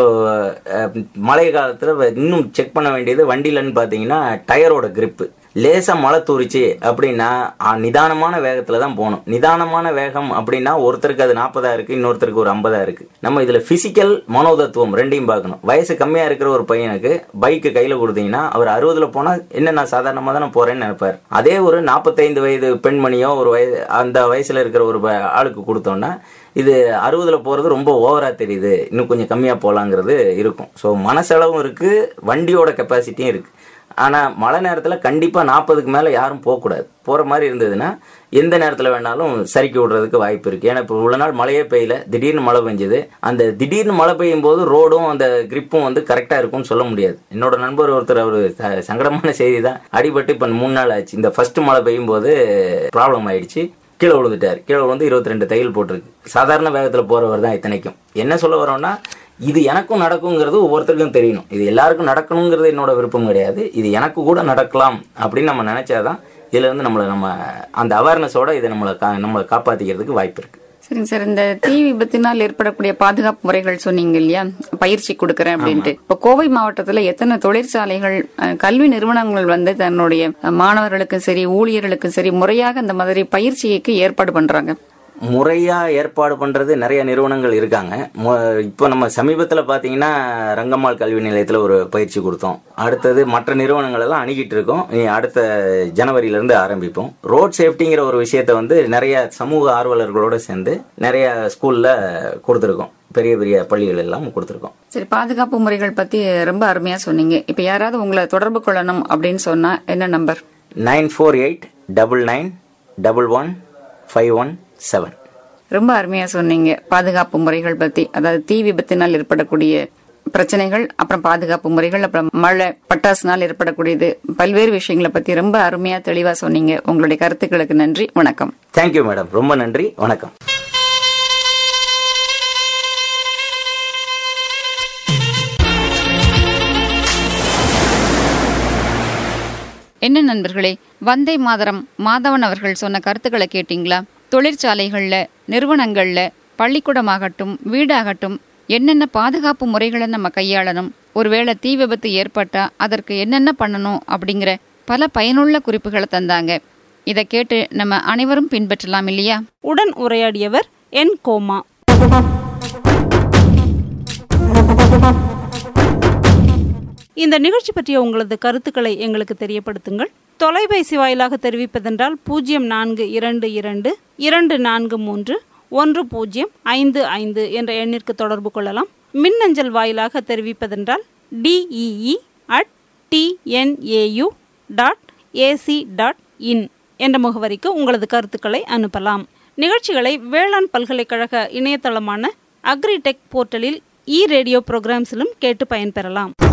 மழை காலத்துல வ- இன்னும் செக் பண்ண வேண்டியது வண்டியிலன்னு பாத்தீங்கன்னா டயரோட grip லேசா மழை தூரிச்சு அப்படின்னா ஆ, நிதானமான வேகத்துல தான் போகணும் நிதானமான வேகம் அப்படின்னா ஒருத்தருக்கு அது நாற்பதா இருக்கு இன்னொருத்தருக்கு ஒரு ஐம்பதா இருக்கு நம்ம இதுல பிசிக்கல் மனோதத்துவம் ரெண்டையும் பார்க்கணும் வயசு கம்மியா இருக்கிற ஒரு பையனுக்கு பைக்கு கையில கொடுத்தீங்கன்னா அவர் அறுபதுல போனா என்ன நான் சாதாரணமா தானே போறேன்னு நினைப்பார் அதே ஒரு நாற்பத்தைந்து வயது பெண்மணியோ ஒரு வயது அந்த வயசுல இருக்கிற ஒரு ப- ஆளுக்கு கொடுத்தோம்னா இது அறுபதுல போறது ரொம்ப ஓவரா தெரியுது இன்னும் கொஞ்சம் கம்மியா போலாங்கிறது இருக்கும் ஸோ மனசளவும் இருக்கு வண்டியோட கெப்பாசிட்டியும் இருக்கு ஆனா மழை நேரத்துல கண்டிப்பா நாற்பதுக்கு மேல யாரும் போகக்கூடாது போற மாதிரி இருந்ததுன்னா எந்த நேரத்துல வேணாலும் சறுக்கி விடுறதுக்கு வாய்ப்பு இருக்கு ஏன்னா இப்போ இவ்வளவு நாள் மழையே பெய்யல திடீர்னு மழை பெஞ்சது அந்த திடீர்னு மழை பெய்யும் போது ரோடும் அந்த கிரிப்பும் வந்து கரெக்டா இருக்கும்னு சொல்ல முடியாது என்னோட நண்பர் ஒருத்தர் அவரு ச- சங்கடமான செய்தி தான் அடிபட்டு இப்ப மூணு நாள் ஆச்சு இந்த ஃபர்ஸ்ட் மழை பெய்யும் போது ப்ராப்ளம் ஆயிடுச்சு கீழே விழுந்துட்டார் கீழே விழுந்து இருபத்தி ரெண்டு தையல் போட்டிருக்கு சாதாரண வேகத்துல போறவர் தான் இத்தனைக்கும் என்ன சொல்ல வரோம்னா இது எனக்கும் நடக்குங்கிறது ஒவ்வொருத்தருக்கும் தெரியணும் இது எல்லாருக்கும் நடக்கணுங்கிறது என்னோட விருப்பம் கிடையாது இது எனக்கு கூட நடக்கலாம் அப்படின்னு நம்ம நினைச்சாதான் இதுல இருந்து நம்மளை நம்ம அந்த அவேர்னஸோட இதை நம்மளை கா- நம்மளை காப்பாத்திக்கிறதுக்கு வாய்ப்பு இருக்கு சரிங்க சார் இந்த தீ விபத்தினால் ஏற்படக்கூடிய பாதுகாப்பு முறைகள் சொன்னீங்க இல்லையா பயிற்சி கொடுக்கறேன் அப்படின்ட்டு இப்ப கோவை மாவட்டத்துல எத்தனை தொழிற்சாலைகள் அஹ், கல்வி நிறுவனங்கள் வந்து தன்னுடைய அஹ், மாணவர்களுக்கும் சரி ஊழியர்களுக்கும் சரி முறையாக இந்த மாதிரி பயிற்சிக்கு ஏற்பாடு பண்றாங்க முறையா ஏற்பாடு பண்றது நிறைய நிறுவனங்கள் இருக்காங்க மு- இப்போ நம்ம சமீபத்துல பாத்தீங்கன்னா ரங்கம்மாள் கல்வி நிலையத்துல ஒரு பயிற்சி கொடுத்தோம் அடுத்தது மற்ற நிறுவனங்கள் எல்லாம் அணுகிட்டு இருக்கோம் இனி அடுத்த ஜனவரியில இருந்து ஆரம்பிப்போம் ரோட் சேஃப்டிங்கிற ஒரு விஷயத்த வந்து நிறைய சமூக ஆர்வலர்களோட சேர்ந்து நிறைய ஸ்கூல்ல கொடுத்துருக்கோம் பெரிய பெரிய பள்ளிகள் எல்லாம் கொடுத்துருக்கோம் சரி பாதுகாப்பு முறைகள் பத்தி ரொம்ப அருமையா சொன்னீங்க இப்ப யாராவது உங்களை தொடர்பு கொள்ளணும் அப்படின்னு சொன்னா என்ன number nine four eight double nine double one five one seven ரொம்ப அருமையா சொன்னீங்க பாதுகாப்பு முறைகள் பத்தி அதாவது தீ விபத்தினால் ஏற்படக்கூடிய பிரச்சனைகள் அப்புறம் பாதுகாப்பு முறைகள் அப்புறம் மழை பட்டாசுனால் ஏற்படக்கூடியது பல்வேறு விஷயங்களை பத்தி ரொம்ப அருமையா தெளிவா சொன்னீங்க உங்களுடைய கருத்துக்களுக்கு நன்றி வணக்கம் தேங்க்யூ மேடம் ரொம்ப நன்றி வணக்கம் என்ன நண்பர்களே வந்தே மாதரம் மாதவன் அவர்கள் சொன்ன கருத்துக்களை கேட்டீங்களா தொழிற்சாலைகள்ல நிறுவனங்கள்ல பள்ளிக்கூடமாகட்டும் வீடாகட்டும் என்னென்ன பாதுகாப்பு முறைகளை நம்ம கையாளணும் ஒருவேளை தீ விபத்து ஏற்பட்டா அதற்கு என்னென்ன பண்ணணும் அப்படிங்கிற பல பயனுள்ள குறிப்புகளை தந்தாங்க இதை கேட்டு நம்ம அனைவரும் பின்பற்றலாம் இல்லையா உடன் உரையாடியவர் என் கோமா இந்த நிகழ்ச்சி பற்றிய உங்களது கருத்துக்களை எங்களுக்கு தெரியப்படுத்துங்கள் தொலைபேசி வாயிலாக தெரிவிப்பதென்றால் பூஜ்ஜியம் நான்கு இரண்டு இரண்டு இரண்டு நான்கு மூன்று ஒன்று பூஜ்ஜியம் ஐந்து ஐந்து என்ற எண்ணிற்கு தொடர்பு கொள்ளலாம் மின்னஞ்சல் வாயிலாக தெரிவிப்பதென்றால் D E E at T N A U dot A C dot in என்ற முகவரிக்கு உங்களது கருத்துக்களை அனுப்பலாம் நிகழ்ச்சிகளை வேளாண் பல்கலைக்கழக இணையதளமான அக்ரிடெக் போர்ட்டலில் இ ரேடியோ ப்ரோக்ராம்ஸிலும் கேட்டு பயன்பெறலாம்